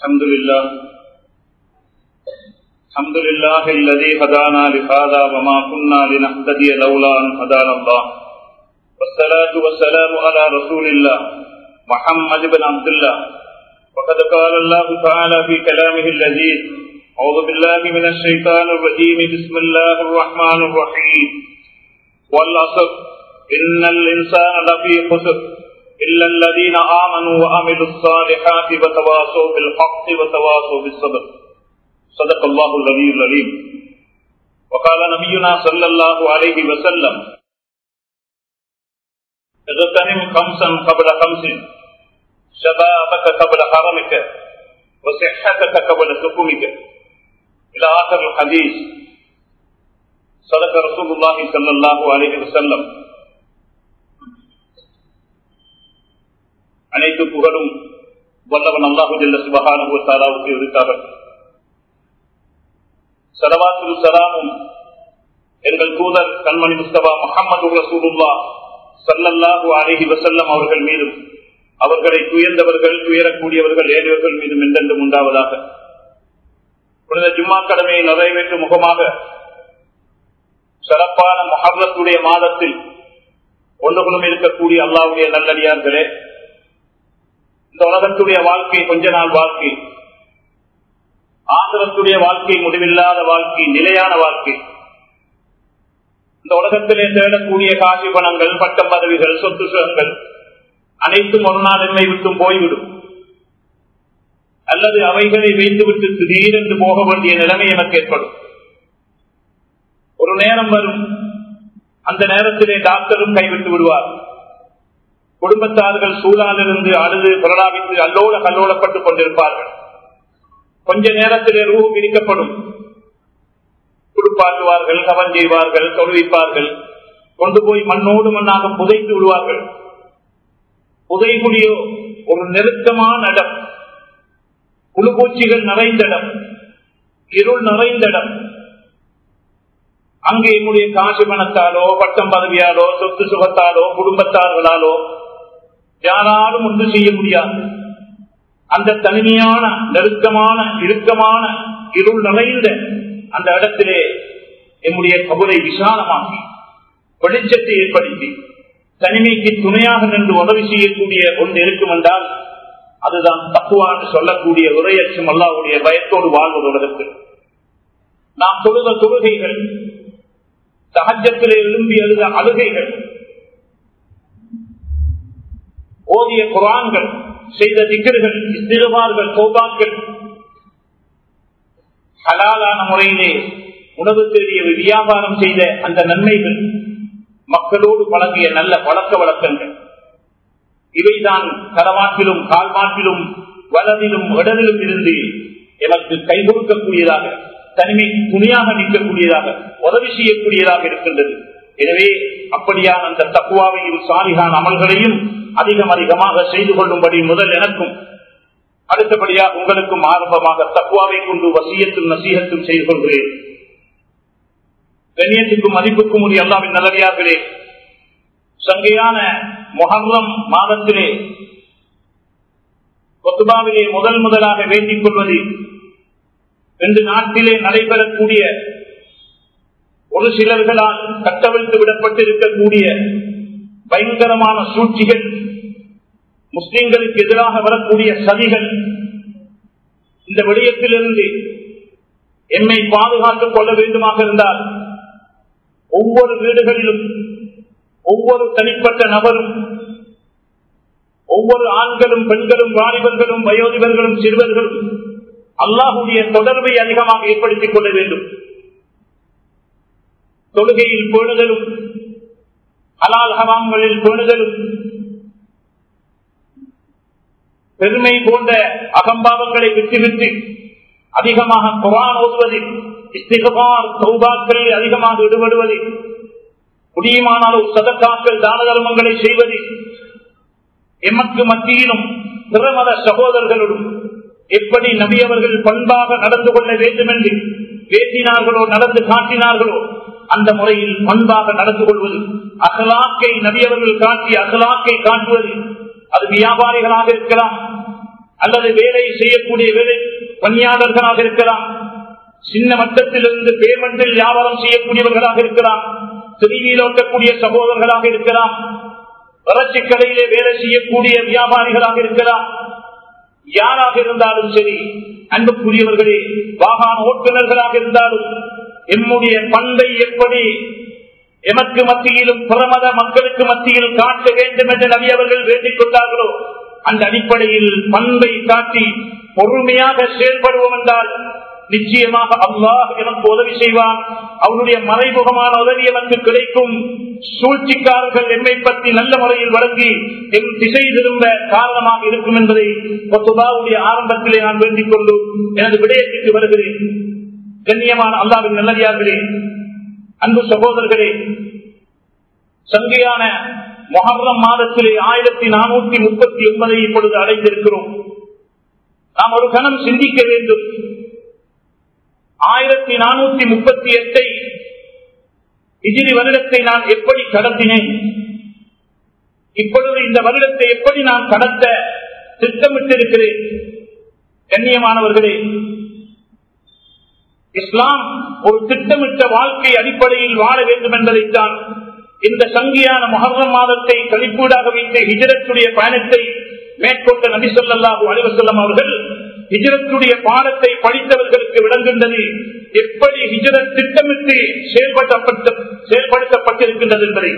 الحمد لله الحمد لله الذي هدانا لهذا وما كنا لنهتدي لولا أن هدانا الله والصلاة والسلام على رسول الله محمد بن عبد الله وقد قال الله تعالى في كلامه اللذيذ أعوذ بالله من الشيطان الرجيم بسم الله الرحمن الرحيم والعصر إن الإنسان لفي خسر إلا الذين آمنوا وعملوا الصالحات وتواصوا بالحق وتواصوا بالصبر صدق الله العلي العليم وقال نبينا صلى الله عليه وسلم اغتنم خمسا قبل خمس شبابك قبل حرمك وصحتك قبل سقمك إلى آخر الحديث صدق رسول الله صلى الله عليه وسلم அனைத்து புகழும் வல்லவன் அல்லாஹு ஜல்ல சுபகானு தாராவுக்கு இருக்கார்கள் சலவாத்து சலாமும் எங்கள் தூதர் கண்மணி முஸ்தபா முகமது ரசூலுல்லா சல்லல்லாஹு அலஹி வசல்லம் அவர்கள் மீதும் அவர்களை துயர்ந்தவர்கள் துயரக்கூடியவர்கள் ஏறியவர்கள் மீதும் என்றென்றும் உண்டாவதாக புனித ஜும்மா கடமையை நிறைவேற்றும் முகமாக சிறப்பான மஹர்ரத்துடைய மாதத்தில் ஒன்றுகளும் இருக்கக்கூடிய அல்லாவுடைய நல்லடியார்களே இந்த உலகத்துடைய வாழ்க்கை கொஞ்ச நாள் வாழ்க்கை ஆந்திரத்துடைய வாழ்க்கை முடிவில்லாத வாழ்க்கை நிலையான வாழ்க்கை இந்த உலகத்திலே தேடக்கூடிய காசி பணங்கள் பட்டம் பதவிகள் சொத்து சுகங்கள் அனைத்தும் ஒரு நாள் என்னை விட்டும் போய்விடும் அல்லது அவைகளை வைத்துவிட்டு திடீரென்று போக வேண்டிய நிலைமை எனக்கு ஏற்படும் ஒரு நேரம் வரும் அந்த நேரத்திலே டாக்டரும் கைவிட்டு விடுவார் குடும்பத்தார்கள் சூழலிருந்து அழுது பிரலாபித்து அல்லோல கல்லோலப்பட்டுக் கொண்டிருப்பார்கள் கொஞ்ச நேரத்திலே ரூ பிரிக்கப்படும் குடுப்பாட்டுவார்கள் கவன் செய்வார்கள் தொழுவிப்பார்கள் கொண்டு போய் மண்ணோடு மண்ணாக புதைத்து விடுவார்கள் புதைகுடியோ ஒரு நெருக்கமான இடம் புழுபூச்சிகள் நிறைந்த இடம் இருள் நிறைந்த இடம் அங்கே என்னுடைய காசு பணத்தாலோ பட்டம் பதவியாலோ சொத்து சுகத்தாலோ குடும்பத்தார்களாலோ யாராலும் ஒன்று செய்ய முடியாது அந்த தனிமையான நெருக்கமான இறுக்கமான இருள் நிறைந்த அந்த இடத்திலே என்னுடைய கபரை விசாலமாக்கி வெளிச்சத்தை ஏற்படுத்தி தனிமைக்கு துணையாக நின்று உதவி செய்யக்கூடிய ஒன்று இருக்கும் என்றால் அதுதான் தப்புவான்னு சொல்லக்கூடிய உரையற்றும் அல்லாவுடைய பயத்தோடு வாழ்வது உலகத்தில் நாம் தொழுத தொழுகைகள் சகஜத்திலே எழும்பி எழுத அழுகைகள் ஓதிய குரான்கள் செய்த திகர்கள் இஸ்திரமார்கள் சோபாக்கள் ஹலாலான முறையிலே உணவு தேடிய வியாபாரம் செய்த அந்த நன்மைகள் மக்களோடு பழகிய நல்ல பழக்க வழக்கங்கள் இவைதான் கரமாற்றிலும் கால்மாற்றிலும் வலதிலும் இடரிலும் இருந்து எனக்கு கை கொடுக்கக்கூடியதாக தனிமை துணியாக நிற்கக்கூடியதாக உதவி செய்யக்கூடியதாக இருக்கின்றது எனவே அப்படியான அந்த தக்குவாவையும் சாலிகான அமல்களையும் அதிகம் அதிகமாக செய்து கொள்ளும்படி முதல் எனக்கும் அடுத்தபடியாக உங்களுக்கும் ஆரம்பமாக தக்குவாவை கொண்டு வசியத்தும் நசீகத்தும் செய்து கொள்கிறேன் கண்ணியத்துக்கும் மதிப்புக்கும் உரிய அல்லாவின் நல்லடியார்களே சங்கையான மொஹர்ரம் மாதத்திலே கொத்துபாவிலே முதல் முதலாக வேண்டிக் கொள்வது ரெண்டு நாட்டிலே நடைபெறக்கூடிய ஒரு சிலர்களால் கட்டவிழ்த்து விடப்பட்டிருக்கக்கூடிய பயங்கரமான சூழ்ச்சிகள் முஸ்லிம்களுக்கு எதிராக வரக்கூடிய சதிகள் இந்த விடயத்திலிருந்து எம்மை பாதுகாத்துக் கொள்ள வேண்டுமாக இருந்தால் ஒவ்வொரு வீடுகளிலும் ஒவ்வொரு தனிப்பட்ட நபரும் ஒவ்வொரு ஆண்களும் பெண்களும் வாலிபர்களும் வயோதிபர்களும் சிறுவர்களும் அல்லாஹுடைய தொடர்பை அதிகமாக ஏற்படுத்திக் கொள்ள வேண்டும் தொழுகையில் பேணுதலும் ஹலால் ஹராம்களில் பேணுதலும் பெருமை போன்ற அகம்பாவங்களை விட்டுவிட்டு அதிகமாக குரான் ஓதுவதில் இஸ்திகபார் சௌபாக்களில் அதிகமாக ஈடுபடுவதில் முடியுமானாலும் சதக்காக்கள் தான தர்மங்களை செய்வதில் எமக்கு மத்தியிலும் பிறமத சகோதரர்களுடன் எப்படி நபி அவர்கள் பண்பாக நடந்து கொள்ள வேண்டும் என்று பேசினார்களோ நடந்து காட்டினார்களோ அந்த முறையில் பண்பாக நடந்து கொள்வது அகலாக்கை நபி அவர்கள் காட்டி அகலாக்கை காட்டுவது அது வியாபாரிகளாக இருக்கலாம் அல்லது வேலை செய்யக்கூடிய வேலை பணியாளர்களாக இருக்கலாம் சின்ன மட்டத்திலிருந்து பேமெண்டில் வியாபாரம் செய்யக்கூடியவர்களாக இருக்கலாம் திருவியில் ஓட்டக்கூடிய சகோதரர்களாக இருக்கலாம் வளர்ச்சி கடையிலே வேலை செய்யக்கூடிய வியாபாரிகளாக இருக்கலாம் யாராக இருந்தாலும் சரி அன்புக்குரியவர்களே வாகன ஓட்டுநர்களாக இருந்தாலும் எம்முடைய பண்பை எப்படி எமக்கு மத்தியிலும் பிரமத மக்களுக்கு மத்தியில் காட்ட வேண்டும் என்று நபி அவர்கள் வேண்டிக் கொண்டார்களோ அந்த அடிப்படையில் பண்பை காட்டி பொறுமையாக செயல்படுவோம் என்றால் நிச்சயமாக அல்லாஹ் எனக்கு உதவி செய்வான் அவனுடைய மறைமுகமான உதவி எனக்கு கிடைக்கும் சூழ்ச்சிக்காரர்கள் எம்மை பற்றி நல்ல முறையில் வழங்கி எம் திசை திரும்ப காரணமாக இருக்கும் என்பதை பொத்துபாவுடைய ஆரம்பத்திலே நான் வேண்டிக் கொண்டு எனது விடயத்திற்கு வருகிறேன் கண்ணியமான அல்லாவின் நல்லடியார்களே அன்பு சகோதரர்களே சங்கையான மொஹர்ரம் மாதத்திலே ஆயிரத்தி நானூத்தி முப்பத்தி ஒன்பதை இப்பொழுது அடைந்திருக்கிறோம் நாம் ஒரு கணம் சிந்திக்க வேண்டும் ஆயிரத்தி நானூத்தி முப்பத்தி எட்டை இஜிரி வருடத்தை நான் எப்படி கடத்தினேன் இப்பொழுது இந்த வருடத்தை எப்படி நான் கடத்த திட்டமிட்டிருக்கிறேன் கண்ணியமானவர்களே இஸ்லாம் ஒரு திட்டமிட்ட வாழ்க்கை அடிப்படையில் வாழ வேண்டும் என்பதைத்தான் இந்த சங்கியான மொஹர்ரம் மாதத்தை கழிப்பீடாக வைத்து ஹிஜரத்துடைய பயணத்தை மேற்கொண்ட நபி சொல்லாஹு அலிவசல்லம் அவர்கள் ஹிஜரத்துடைய பாடத்தை படித்தவர்களுக்கு விளங்குகின்றது எப்படி ஹிஜரத் திட்டமிட்டு செயல்படுத்தப்பட்ட செயல்படுத்தப்பட்டிருக்கின்றது என்பதை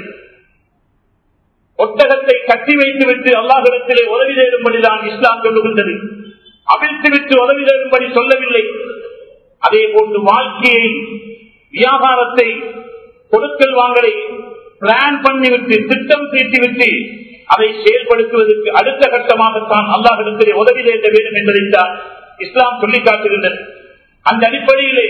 ஒட்டகத்தை கட்டி வைத்துவிட்டு அல்லாஹிடத்திலே உதவி தேடும்படிதான் இஸ்லாம் சொல்லுகின்றது அவிழ்த்து விட்டு உதவி தேடும்படி சொல்லவில்லை அதே போன்று வாழ்க்கையை வியாபாரத்தை கொடுக்கல் வாங்கலை பிளான் பண்ணிவிட்டு திட்டம் தீட்டிவிட்டு அதை செயல்படுத்துவதற்கு அடுத்த கட்டமாகத்தான் அல்லாஹிடத்திலே உதவி தேட வேண்டும் என்பதைத்தான் இஸ்லாம் சொல்லி காட்டுகின்றது அந்த அடிப்படையிலே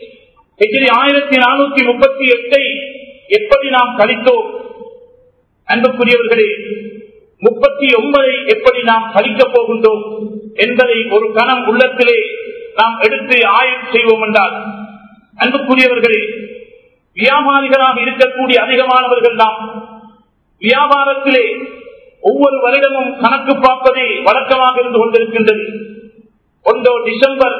எதிரி ஆயிரத்தி நானூத்தி முப்பத்தி எட்டை எப்படி நாம் கழித்தோம் அன்புக்குரியவர்களே முப்பத்தி ஒன்பதை எப்படி நாம் கழிக்கப் போகின்றோம் என்பதை ஒரு கணம் உள்ளத்திலே நாம் எடுத்து ஆய்வு செய்வோம் என்றால் அன்புக்குரியவர்களே வியாபாரிகளாக இருக்கக்கூடிய அதிகமானவர்கள் நாம் வியாபாரத்திலே ஒவ்வொரு வருடமும் கணக்கு பார்ப்பதே வழக்கமாக இருந்து கொண்டிருக்கின்றது ஒன்றோ டிசம்பர்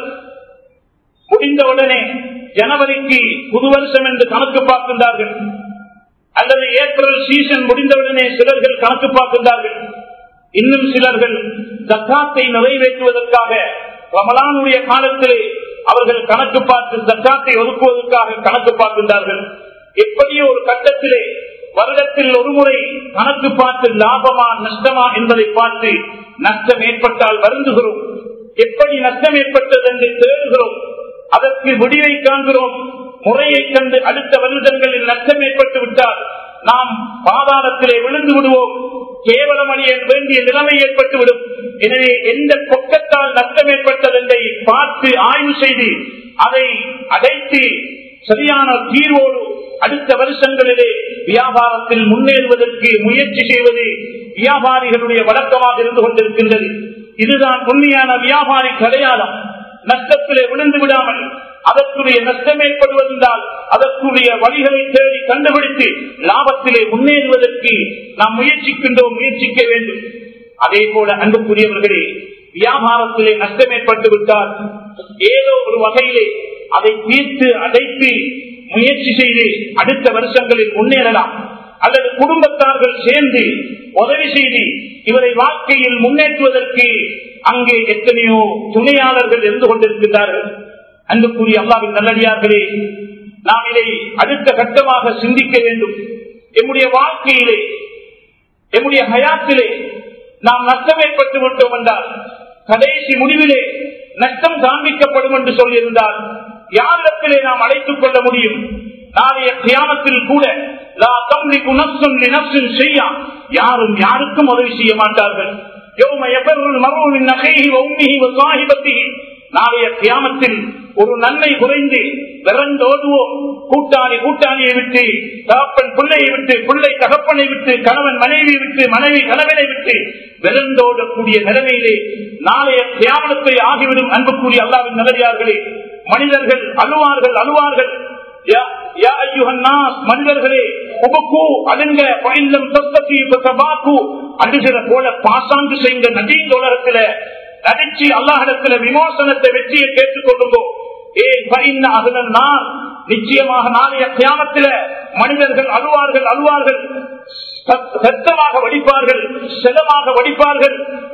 முடிந்தவுடனே ஜனவரிக்கு புது வருஷம் என்று கணக்கு பார்க்கின்றார்கள் அல்லது ஏப்ரல் சீசன் முடிந்தவுடனே சிலர்கள் கணக்கு பார்க்கின்றார்கள் இன்னும் சிலர்கள் தக்காத்தை நிறைவேற்றுவதற்காக ரமலானுடைய காலத்திலே அவர்கள் கணக்கு பார்த்து தக்காத்தை ஒதுக்குவதற்காக கணக்கு பார்க்கின்றார்கள் எப்படியோ ஒரு கட்டத்திலே வருடத்தில் ஒரு முறை கணக்கு பார்த்து லாபமா நஷ்டமா என்பதை பார்த்து நஷ்டம் ஏற்பட்டால் வருந்துகிறோம் எப்படி நஷ்டம் ஏற்பட்டது என்று தேடுகிறோம் அதற்கு முடிவை காண்கிறோம் முறையை கண்டு அடுத்த வருடங்களில் நஷ்டம் ஏற்பட்டு விட்டால் நாம் பாதாளத்திலே விழுந்து விடுவோம் கேவலம் அணிய வேண்டிய நிலைமை ஏற்பட்டுவிடும் எனவே எந்த பொக்கத்தால் நஷ்டம் ஏற்பட்டது என்பதை பார்த்து ஆய்வு செய்து அதை அடைத்து சரியான தீர்வோடு அடுத்த வருஷங்களிலே வியாபாரத்தில் முன்னேறுவதற்கு முயற்சி செய்வது வியாபாரிகளுடைய வழக்கமாக இருந்து கொண்டிருக்கின்றது இதுதான் உண்மையான வியாபாரி அடையாளம் நஷ்டத்திலே விழுந்து விடாமல் அதற்குரிய நஷ்டம் ஏற்படுவதால் அதற்குரிய வழிகளை தேடி கண்டுபிடித்து லாபத்திலே முன்னேறுவதற்கு நாம் முயற்சிக்கின்றோம் முயற்சிக்க வேண்டும் அதே போல அன்புக்குரியவர்களே வியாபாரத்திலே நஷ்டம் ஏற்பட்டு விட்டால் ஏதோ ஒரு வகையிலே அதை தீர்த்து அடைத்து முயற்சி செய்து அடுத்த வருஷங்களில் முன்னேறலாம் அல்லது குடும்பத்தார்கள் சேர்ந்து உதவி செய்து இவரை வாழ்க்கையில் முன்னேற்றுவதற்கு அங்கே எத்தனையோ துணையாளர்கள் இருந்து கொண்டிருக்கின்றார்கள் அன்புக்குரிய அல்லாவின் நல்லடியார்களே நாம் இதை அடுத்த கட்டமாக சிந்திக்க வேண்டும் எம்முடைய வாழ்க்கையிலே எம்முடைய ஹயாத்திலே நாம் நஷ்டம் ஏற்பட்டு விட்டோம் என்றால் கடைசி முடிவிலே நஷ்டம் காண்பிக்கப்படும் என்று சொல்லியிருந்தால் யாரிடத்திலே நாம் அழைத்துக் கொள்ள முடியும் நாளைய தியானத்தில் கூட செய்யா யாரும் யாருக்கும் உதவி செய்ய மாட்டார்கள் நாளைய தியானத்தில் ஒரு நன்மை குறைந்து விரண்டோடுவோம் கூட்டாளி கூட்டாளியை விட்டு தகப்பன் பிள்ளையை விட்டு பிள்ளை தகப்பனை விட்டு கணவன் மனைவியை விட்டு மனைவி கணவனை விட்டு விரண்டோடக்கூடிய நிலைமையிலே நாளைய தியானத்தை ஆகிவிடும் அன்புக்குரிய அல்லாவின் நல்லடியார்களே மனிதர்கள் அழுவார்கள் அழுவார்கள் மனிதர்களே உபக்கு அழுங்க பயிலும் அழுகிற போல பாசாங்கு செய்யுங்க நதியின் உலகத்துல நடிச்சு அல்லாஹிடத்துல விமோசனத்தை வெற்றியை கேட்டுக் கொள்ளுங்கோ ஏன் நான் நிச்சயமாக நாளைய தியானத்தில மனிதர்கள் அழுவார்கள் அழுவார்கள் சத்தமாக வடிப்பார்கள் செலமாக வடிப்பார்கள்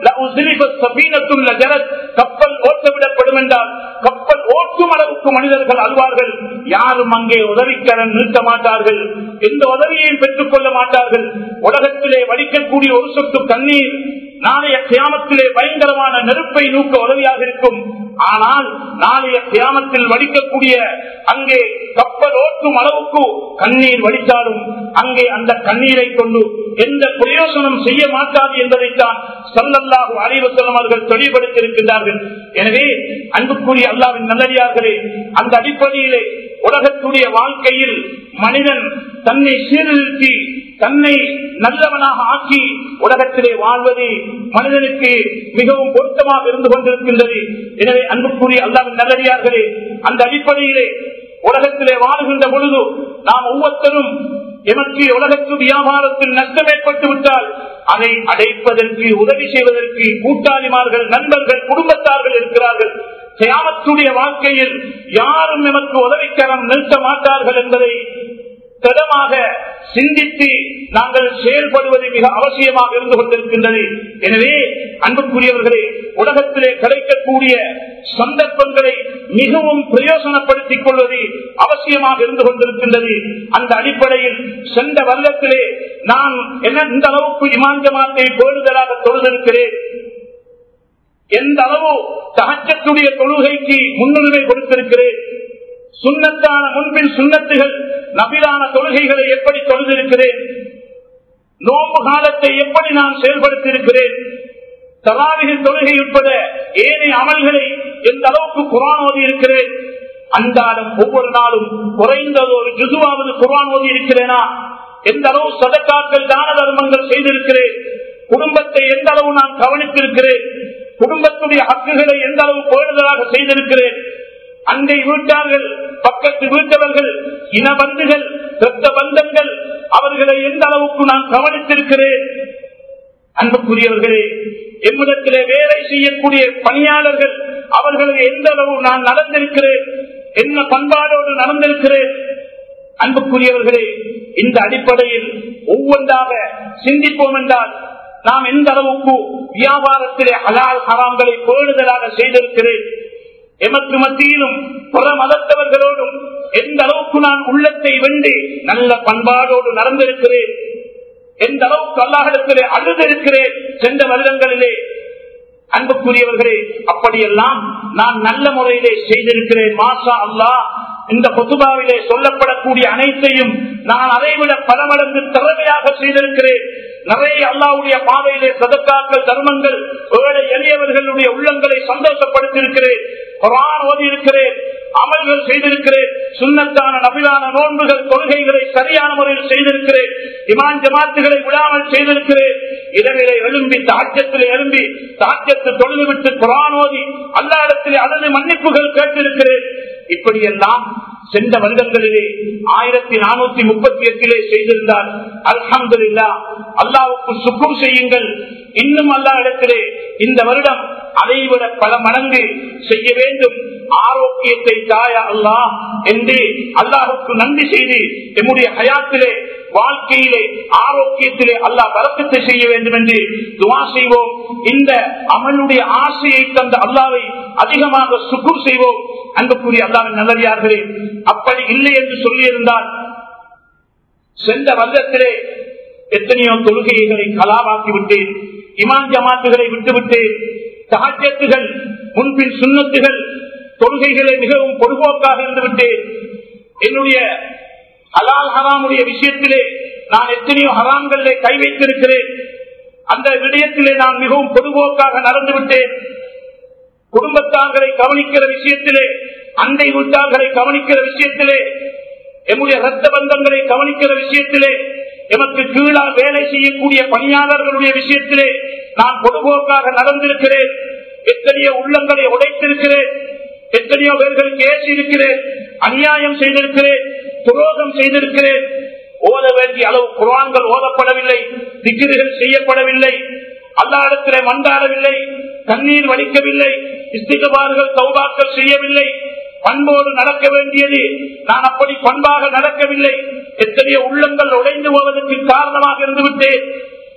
கப்பல் ஓட்டவிடப்படும் என்றால் கப்பல் ஓட்டும் அளவுக்கு மனிதர்கள் அழுவார்கள் யாரும் அங்கே உதவிக்கரன் நிறுத்த மாட்டார்கள் எந்த உதவியையும் பெற்றுக் கொள்ள மாட்டார்கள் உலகத்திலே வடிக்கக்கூடிய ஒரு சொட்டு தண்ணீர் நாளைய கியாமத்திலே பயங்கரமான நெருப்பை நூக்க உதவியாக இருக்கும் ஆனால் நாளைய கியாமத்தில் வடிக்கக்கூடிய அங்கே கப்பல் ஓட்டும் அளவுக்கு கண்ணீர் வடித்தாலும் அங்கே அந்த கண்ணீரை கொண்டு எந்த பிரயோசனம் செய்ய மாட்டாது என்பதைத்தான் சல்லல்லாஹு அறிவசலம் அவர்கள் தெளிவுபடுத்தியிருக்கின்றார்கள் எனவே அன்புக்குரிய அல்லாவின் நல்லடியார்களே அந்த அடிப்படையிலே உலகத்துடைய வாழ்க்கையில் மனிதன் தன்னை சீர்திருத்தி தன்னை நல்லவனாக ஆக்கி உலகத்திலே வாழ்வது மனிதனுக்கு மிகவும் பொருத்தமாக இருந்து கொண்டிருக்கின்றது எனவே அன்புக்குரிய அல்லாவின் நல்லடியார்களே அந்த அடிப்படையிலே உலகத்திலே வாழுகின்ற பொழுது நாம் ஒவ்வொருத்தரும் எமக்கு உலகத்து வியாபாரத்தில் நஷ்டம் ஏற்பட்டு விட்டால் அதை அடைப்பதற்கு உதவி செய்வதற்கு கூட்டாளிமார்கள் நண்பர்கள் குடும்பத்தார்கள் இருக்கிறார்கள் கியாமத்துடைய வாழ்க்கையில் யாரும் எமக்கு உதவிக்கரம் நிறுத்த மாட்டார்கள் என்பதை திடமாக சிந்தித்து நாங்கள் செயல்படுவது மிக அவசியமாக இருந்து கொண்டிருக்கின்றது எனவே அன்புக்குரியவர்களே உலகத்திலே கிடைக்கக்கூடிய சந்தர்ப்பங்களை மிகவும் பிரயோசனப்படுத்திக் கொள்வது அவசியமாக இருந்து கொண்டிருக்கின்றது அந்த அடிப்படையில் சென்ற வருடத்திலே நான் என்ன இந்த அளவுக்கு இமாஞ்சமாத்தை பேணுதலாக தொழுதிருக்கிறேன் எந்த அளவு தகச்சத்துடைய தொழுகைக்கு முன்னுரிமை கொடுத்திருக்கிறேன் சுண்ணத்தான முன்பின் சுண்ணத்துகள் நபிலான தொழுகைகளை எப்படி தொழுதிருக்கிறேன் நோம்பு காலத்தை எப்படி நான் செயல்படுத்தி இருக்கிறேன் தலாவிகள் தொழுகை உட்பட ஏனைய அமல்களை எந்த அளவுக்கு குரான் ஓதி இருக்கிறேன் அன்றாடம் ஒவ்வொரு நாளும் குறைந்தது ஒரு ஜுசுவாவது குரான் ஓதி இருக்கிறேனா எந்த அளவு சதக்காக்கள் தான தர்மங்கள் செய்திருக்கிறேன் குடும்பத்தை எந்த அளவு நான் கவனித்திருக்கிறேன் குடும்பத்துடைய ஹக்குகளை எந்த அளவு பேணுதலாக செய்திருக்கிறேன் அண்டை வீட்டார்கள் பக்கத்து வீட்டவர்கள் இனபந்துகள் இரத்த பந்தங்கள் அவர்களை எந்த அளவுக்கு நான் கவனித்திருக்கிறேன் அன்புக்குரியவர்களே எம்மிடத்திலே வேலை செய்யக்கூடிய பணியாளர்கள் அவர்களை எந்த அளவு நான் நடந்திருக்கிறேன் என்ன பண்பாடோடு நடந்திருக்கிறேன் அன்புக்குரியவர்களே இந்த அடிப்படையில் ஒவ்வொன்றாக சிந்திப்போம் என்றால் நாம் எந்த அளவுக்கு வியாபாரத்திலே ஹலால் ஹராம்களை பேணுதலாக செய்திருக்கிறேன் எமக்கு மத்தியிலும் புற மதத்தவர்களோடும் எந்த அளவுக்கு நான் உள்ளத்தை வெண்டு நல்ல பண்பாடோடு நடந்திருக்கிறேன் எந்த அளவுக்கு அல்லாஹிடத்திலே அழுதிருக்கிறேன் சென்ற வருடங்களிலே அன்புக்குரியவர்களே அப்படியெல்லாம் நான் நல்ல முறையிலே செய்திருக்கிறேன் மாசா அல்லாஹ் இந்த பொதுபாவிலே சொல்லப்படக்கூடிய அனைத்தையும் நான் அதைவிட பல மடங்கு திறமையாக செய்திருக்கிறேன் நிறைய அல்லாவுடைய பாதையிலே சதக்காக்கள் தர்மங்கள் ஏழை எளியவர்களுடைய உள்ளங்களை சந்தோஷப்படுத்தியிருக்கிறேன் குரான் ஓதி இருக்கிறேன் அமல்கள் செய்திருக்கிறேன் சுண்ணத்தான நபிலான நோன்புகள் கொள்கைகளை சரியான முறையில் செய்திருக்கிறேன் இமான் ஜமாத்துகளை விடாமல் செய்திருக்கிறேன் இரவிலே எழும்பி தாக்கத்திலே எழும்பி தாக்கத்து தொழுதுவிட்டு குரான் ஓதி அல்லா இடத்திலே அதனை மன்னிப்புகள் கேட்டிருக்கிறேன் இப்படியெல்லாம் சென்ற வருடங்களிலே ஆயிரத்தி நானூத்தி முப்பத்தி எட்டிலே செய்திருந்தார் அல்ஹமது இல்லா அல்லாவுக்கு சுக்கும் செய்யுங்கள் இன்னும் அல்லா இடத்திலே இந்த வருடம் அதைவிட பல மடங்கு செய்ய வேண்டும் ஆரோக்கியத்தை தாயா அல்லாஹ் என்று அல்லாஹுக்கு நன்றி செய்து எம்முடைய ஹயாத்திலே வாழ்க்கையிலே ஆரோக்கியத்திலே அல்லாஹ் வரக்கத்தை செய்ய வேண்டும் என்று துவா செய்வோம் இந்த அமலுடைய ஆசையை தந்த அல்லாவை அதிகமாக சுக்குர் செய்வோம் அன்புக்குரிய அல்லாவின் நல்லதார்களே அப்படி இல்லை என்று சொல்லியிருந்தால் சென்ற வருடத்திலே எத்தனையோ தொழுகைகளை கலாவாக்கி விட்டேன் இமான் ஜமாத்துகளை விட்டுவிட்டேன் சகஜத்துகள் முன்பின் சுண்ணத்துகள் தொழுகைகளை மிகவும் பொதுபோக்காக இருந்துவிட்டேன் என்னுடைய ஹலால் ஹராமுடைய விஷயத்திலே நான் எத்தனையோ ஹராம்களிலே கை வைத்திருக்கிறேன் அந்த விடயத்திலே நான் மிகவும் பொதுபோக்காக நடந்துவிட்டேன் குடும்பத்தார்களை கவனிக்கிற விஷயத்திலே அண்டை வீட்டார்களை கவனிக்கிற விஷயத்திலே எம்முடைய ரத்த பந்தங்களை கவனிக்கிற விஷயத்திலே எமக்கு கீழால் வேலை செய்யக்கூடிய பணியாளர்களுடைய விஷயத்திலே நான் பொதுபோக்காக நடந்திருக்கிறேன் எத்தனையோ உள்ளங்களை உடைத்திருக்கிறேன் எத்தனையோ பேர்களுக்கு ஏசி இருக்கிறேன் அநியாயம் செய்திருக்கிறேன் துரோகம் செய்திருக்கிறேன் ஓத வேண்டிய அளவு குரான்கள் ஓதப்படவில்லை திகிர்கள் செய்யப்படவில்லை அல்லாடத்திலே மண்டாடவில்லை கண்ணீர் வலிக்கவில்லை இஸ்திகபார்கள் சௌபாக்கள் செய்யவில்லை பண்போடு நடக்க வேண்டியது நான் அப்படி பண்பாக நடக்கவில்லை எத்தனையோ உள்ளங்கள் உடைந்து போவதற்கு காரணமாக இருந்து விட்டேன்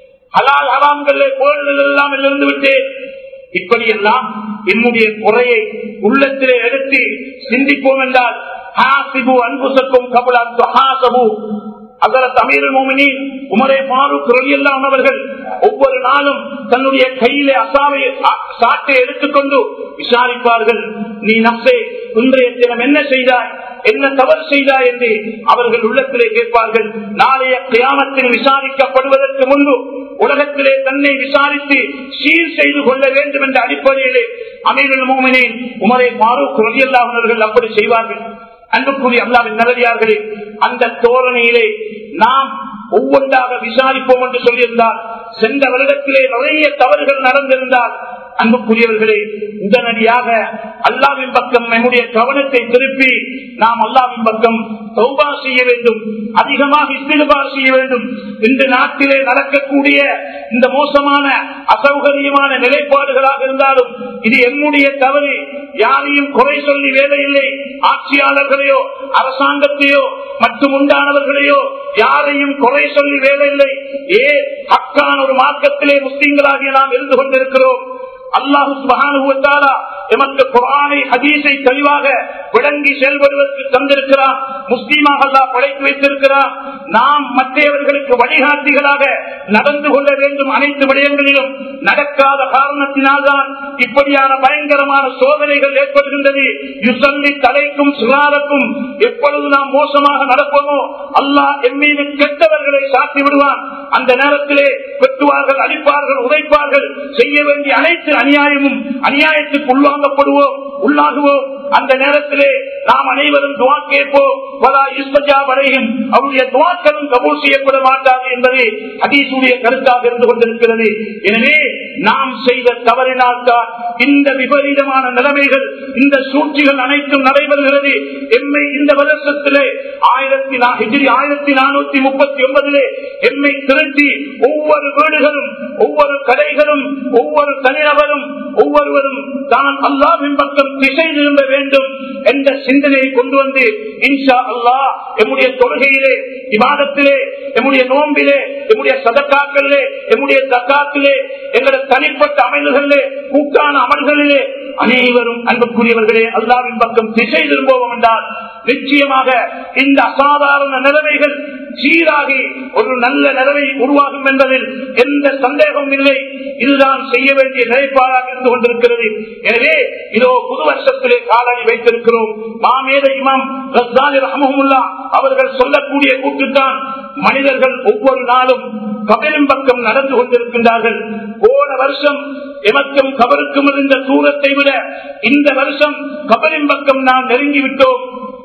ஹலால் ஹராம்களே கோள்கள் எல்லாம் இருந்து விட்டேன் இப்படியெல்லாம் என்னுடைய குறையை உள்ளத்திலே எடுத்து சிந்திப்போம் என்றால் ஹாசிபு அன்புசக்கும் கபுலான் ஹாசபு அதற்கு அமீர் மோமினின் உமரே மாறுக் ரலியல்லாஹு அவர்கள் ஒவ்வொரு நாளும் தன்னுடைய கையிலே அசாவை அ- சாட்டை எடுத்துக்கொண்டு விசாரிப்பார்கள் நீ நப்சே இன்றைய தினம் என்ன செய்தாய் என்ன தவறு செய்தாய் என்று அவர்கள் உள்ளத்திலே கேட்பார்கள் நாளைய கியாமத்தில் விசாரிக்கப்படுவதற்கு முன்பு உலகத்திலே தன்னை விசாரித்து சீர் செய்து கொள்ள வேண்டும் என்ற அடிப்படையிலே அமீருல் மோமினின் உமரே மாறுக் ரலியல்லாஹு அவர்கள் அப்படி செய்வார்கள் அன்புக்குரிய அல்லாவின் நல்லடியார்களே அந்த தோரணையிலே நாம் ஒவ்வொன்றாக விசாரிப்போம் என்று சொல்லியிருந்தால் சென்ற வருடத்திலே நிறைய தவறுகள் நடந்திருந்தால் அன்புக்குரியவர்களே உடனடியாக அல்லாவின் பக்கம் நம்முடைய கவனத்தை திருப்பி நாம் அல்லாவின் பக்கம் தௌபா செய்ய வேண்டும் அதிகமாக இஸ்திகபா செய்ய வேண்டும் இந்த நாட்டிலே நடக்கக்கூடிய இந்த மோசமான அசௌகரியமான நிலைப்பாடுகளாக இருந்தாலும் இது என்னுடைய தவறு யாரையும் குறை சொல்லி வேலையில்லை ஆட்சியாளர்களையோ அரசாங்கத்தையோ மற்றும் உண்டானவர்களையோ யாரையும் குறை சொல்லி வேலையில்லை ஏ ஹக்கான ஒரு மார்க்கத்திலே முஸ்லீம்களாகிய நாம் இருந்து கொண்டிருக்கிறோம் அல்லாஹு சுபஹானுவத்தாலா எமக்கு குரானை ஹதீஸை தெளிவாக விளங்கி செயல்படுவதற்கு தந்திருக்கிறான் முஸ்லீமாக அல்லாஹ் படைத்து வைத்திருக்கிறான் நாம் மற்றவர்களுக்கு வழிகாட்டிகளாக நடந்து கொள்ள வேண்டும் அனைத்து விடயங்களிலும் நடக்காத காரணத்தினால்தான் இப்படியான பயங்கரமான சோதனைகள் ஏற்படுகின்றது யுசல்லி தலைக்கும் சுகாரக்கும் எப்பொழுது நாம் மோசமாக நடப்போமோ அல்லாஹ் என் மீது கெட்டவர்களை சாட்டி விடுவான் அந்த நேரத்திலே வெட்டுவார்கள் அழிப்பார்கள் உதைப்பார்கள் செய்ய வேண்டிய அனைத்து அநியாயமும் அநியாயத்துக்கு உள்வாங்கப்படுவோம் உள்ளாகுவோம் அந்த நேரத்திலே நாம் அனைவரும் துவா கேட்போம் பலா இஸ்பஜா வரையும் அவருடைய துவாக்களும் கபூல் செய்யப்பட மாட்டாது என்பது ஹதீசுடைய கருத்தாக இருந்து கொண்டிருக்கிறது எனவே நாம் செய்த தவறினால்தான் இந்த விபரீதமான நிலைமைகள் இந்த சூழ்ச்சிகள் அனைத்தும் நடைபெறுகிறது எம்மை இந்த வருஷத்திலே ஆயிரத்தி நா- ஹிஜ்ரி ஆயிரத்தி நானூத்தி முப்பத்தி ஒன்பதிலே எம்மை திரட்டி ஒவ்வொரு வீடுகளும் ஒவ்வொரு கடைகளும் ஒவ்வொரு தனிநபரும் ஒவ்வொருவரும் தான் அல்லாவின் பக்கம் திசை திரும்ப வேண்டும் என்ற சிந்தனையை கொண்டு வந்து இன்ஷா அல்லாஹ் எம்முடைய தொழுகையிலே விவாதத்திலே எம்முடைய நோம்பிலே எம்முடைய சதக்காக்களிலே எம்முடைய தக்காத்திலே எங்களுடைய தனிப்பட்ட அமல்களிலே கூட்டான அமல்களிலே அனைவரும் அன்புக்குரியவர்களே அல்லாவின் பக்கம் திசை திரும்புவோம் என்றால் நிச்சயமாக இந்த அசாதாரண நிலைமைகள் சீராகி ஒரு நல்ல நிலைமை உருவாகும் என்பதில் எந்த சந்தேகமும் இல்லை இதுதான் செய்ய வேண்டிய நிலைப்பாடாக இருந்து கொண்டிருக்கிறது எனவே இதோ புது வருஷத்திலே காலடி வைத்திருக்கிறோம் மாமேத இமாம் ரஸ்தானி ரஹமுல்லா அவர்கள் சொல்லக்கூடிய கூட்டுத்தான் மனிதர்கள் ஒவ்வொரு நாளும் கபரின் பக்கம் நடந்து கொண்டிருக்கின்றார்கள் போன வருஷம் எமக்கும் கபருக்கும் இருந்த தூரத்தை விட இந்த வருஷம் கபரின் பக்கம் நாம் நெருங்கிவிட்டோம்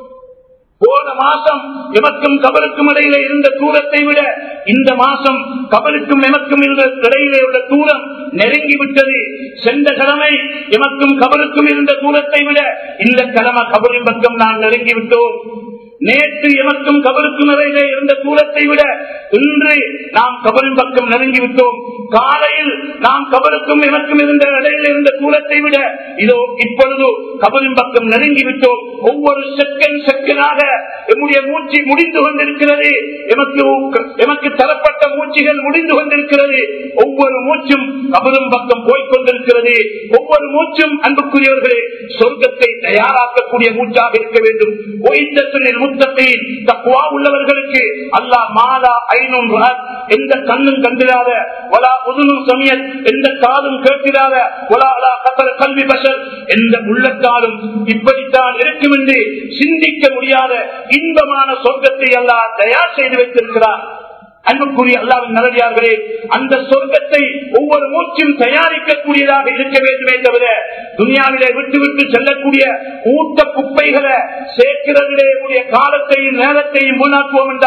போன மாசம் எமக்கும் கபருக்கும் இடையிலே இருந்த தூரத்தை விட இந்த மாசம் கபருக்கும் எமக்கும் இருந்த இடையிலே உள்ள தூரம் நெருங்கி விட்டது சென்ற கிழமை எமக்கும் கபருக்கும் இருந்த தூரத்தை விட இந்த கிழமை கபரின் பக்கம் நான் நெருங்கி விட்டோம் நேற்று எமக்கும் கபருக்கும் இடையிலே இருந்த தூரத்தை விட இன்று நாம் கபரின் பக்கம் நெருங்கி விட்டோம் காலையில் நாம் கபருக்கும் எமக்கும் இருந்த இடையில இருந்த தூரத்தை விட இதோ இப்பொழுது கபரின் பக்கம் நெருங்கி விட்டோம் ஒவ்வொரு செகண்ட் செகண்டாக எம்முடைய மூச்சு முடிந்து கொண்டிருக்கிறது எமக்கு எமக்கு தரப்பட்ட மூச்சுகள் முடிந்து கொண்டிருக்கிறது ஒவ்வொரு மூச்சும் கபரும் பக்கம் போய்கொண்டிருக்கிறது ஒவ்வொரு மூச்சும் அன்புக்குரியவர்களே சொர்க்கத்தை தயாராக்கக்கூடிய மூச்சாக இருக்க வேண்டும் ஒய்தத்தினில் முத்தத்தையில் தக்குவா உள்ளவர்களுக்கு அல்லாஹ் மாலா ஐநூறு எந்த கண்ணும் கண்டிராத வலா உதுனும் சமியல் எந்த காதும் கேட்கிறாத வலா அலா கத்தர கல்வி பஷர் எந்த உள்ளத்தாலும் இப்படித்தான் இருக்கும் என்று சிந்திக்க முடியாத இன்பமான சொர்க்கத்தை அல்லாஹ் தயார் செய்து வைத்திருக்கிறார் அன்புக்குரிய அல்லாவின் நல்லடியார்களே அந்த சொர்க்கத்தை ஒவ்வொரு மூச்சும் தயாரிக்கக்கூடியதாக இருக்க வேண்டுமே தவிர துனியாவிலே விட்டு விட்டு செல்லக்கூடிய ஊட்ட குப்பைகளை சேர்க்கிறதிலே உடைய காலத்தையும் நேரத்தையும் வீணாக்குவோம் என்றால்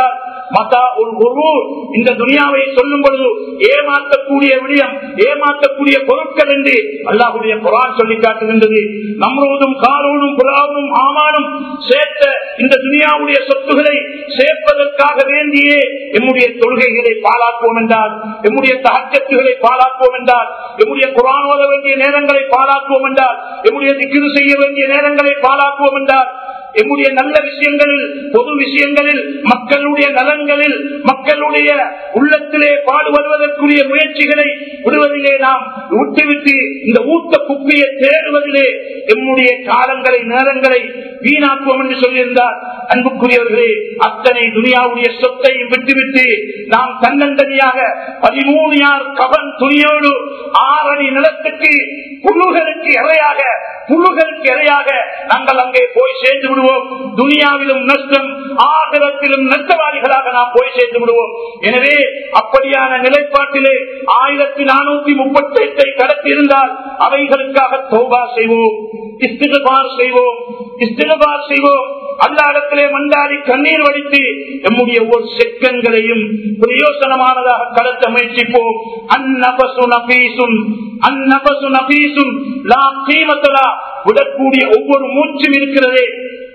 மதா உல் குரூர் இந்த துனியாவை சொல்லும் பொழுது ஏமாற்றக்கூடிய விடயம் ஏமாற்றக்கூடிய பொருட்கள் என்று அல்லாஹுடைய குரான் சொல்லி காட்டுகின்றது நம்மளோடும் காரோடும் புறாவும் ஆமானும் சேர்த்த இந்த துனியாவுடைய சொத்துக்களை சேர்ப்பதற்காக வேண்டியே எம்முடைய தொழுகைகளை பாலாக்குவோம் என்றால் எம்முடைய தகச்சத்துகளை பாலாக்குவோம் என்றால் எம்முடைய குரான் ஓத வேண்டிய நேரங்களை பாலாக்குவோம் என்றால் எம்முடைய திக்கிரு செய்ய வேண்டிய நேரங்களை பாலாக்குவோம் என்றால் எம்முடைய நல்ல விஷயங்களில் பொது விஷயங்களில் மக்களுடைய நலன்களில் மக்களுடைய உள்ளத்திலே பாடுபடுவதற்குரிய முயற்சிகளை விடுவதிலே நாம் விட்டுவிட்டு இந்த ஊத்த குப்பியை தேடுவதிலே எம்முடைய காலங்களை நேரங்களை வீணாக்குவோம் என்று சொல்லியிருந்தார் அன்புக்குரியவர்களே அத்தனை துனியாவுடைய சொத்தையும் விட்டுவிட்டு நாம் தன்னந்தனியாக பதிமூணு யார் கவன் துணியோடு ஆறடி நிலத்துக்கு புழுகளுக்கு இறையாக புழுகளுக்கு இறையாக நாங்கள் அங்கே போய் சேர்ந்து விடுவோம் துனியாவிலும் நஷ்டம் ஆகலத்திலும் நஷ்டவாதிகளாக நாம் போய் சேர்ந்து விடுவோம் எனவே அப்படியான நிலைப்பாட்டிலே ஆயிரத்தி நானூத்தி முப்பத்தி எட்டை கடத்தி இருந்தால் அவைகளுக்காக தோபா செய்வோம் இஸ்திகபார் செய்வோம் இஸ்திகபார் செய்வோம் அல்ல இடத்திலே மண்டாடி கண்ணீர் வடித்து நம்முடைய ஒவ்வொரு செக்கன்களையும் பிரயோசனமானதாக கடத்த முயற்சிப்போம் அந்நபசு நபீசும் அந்நபசு நபீசும் லா கீமத்தலா விடக்கூடிய ஒவ்வொரு மூச்சும் இருக்கிறதே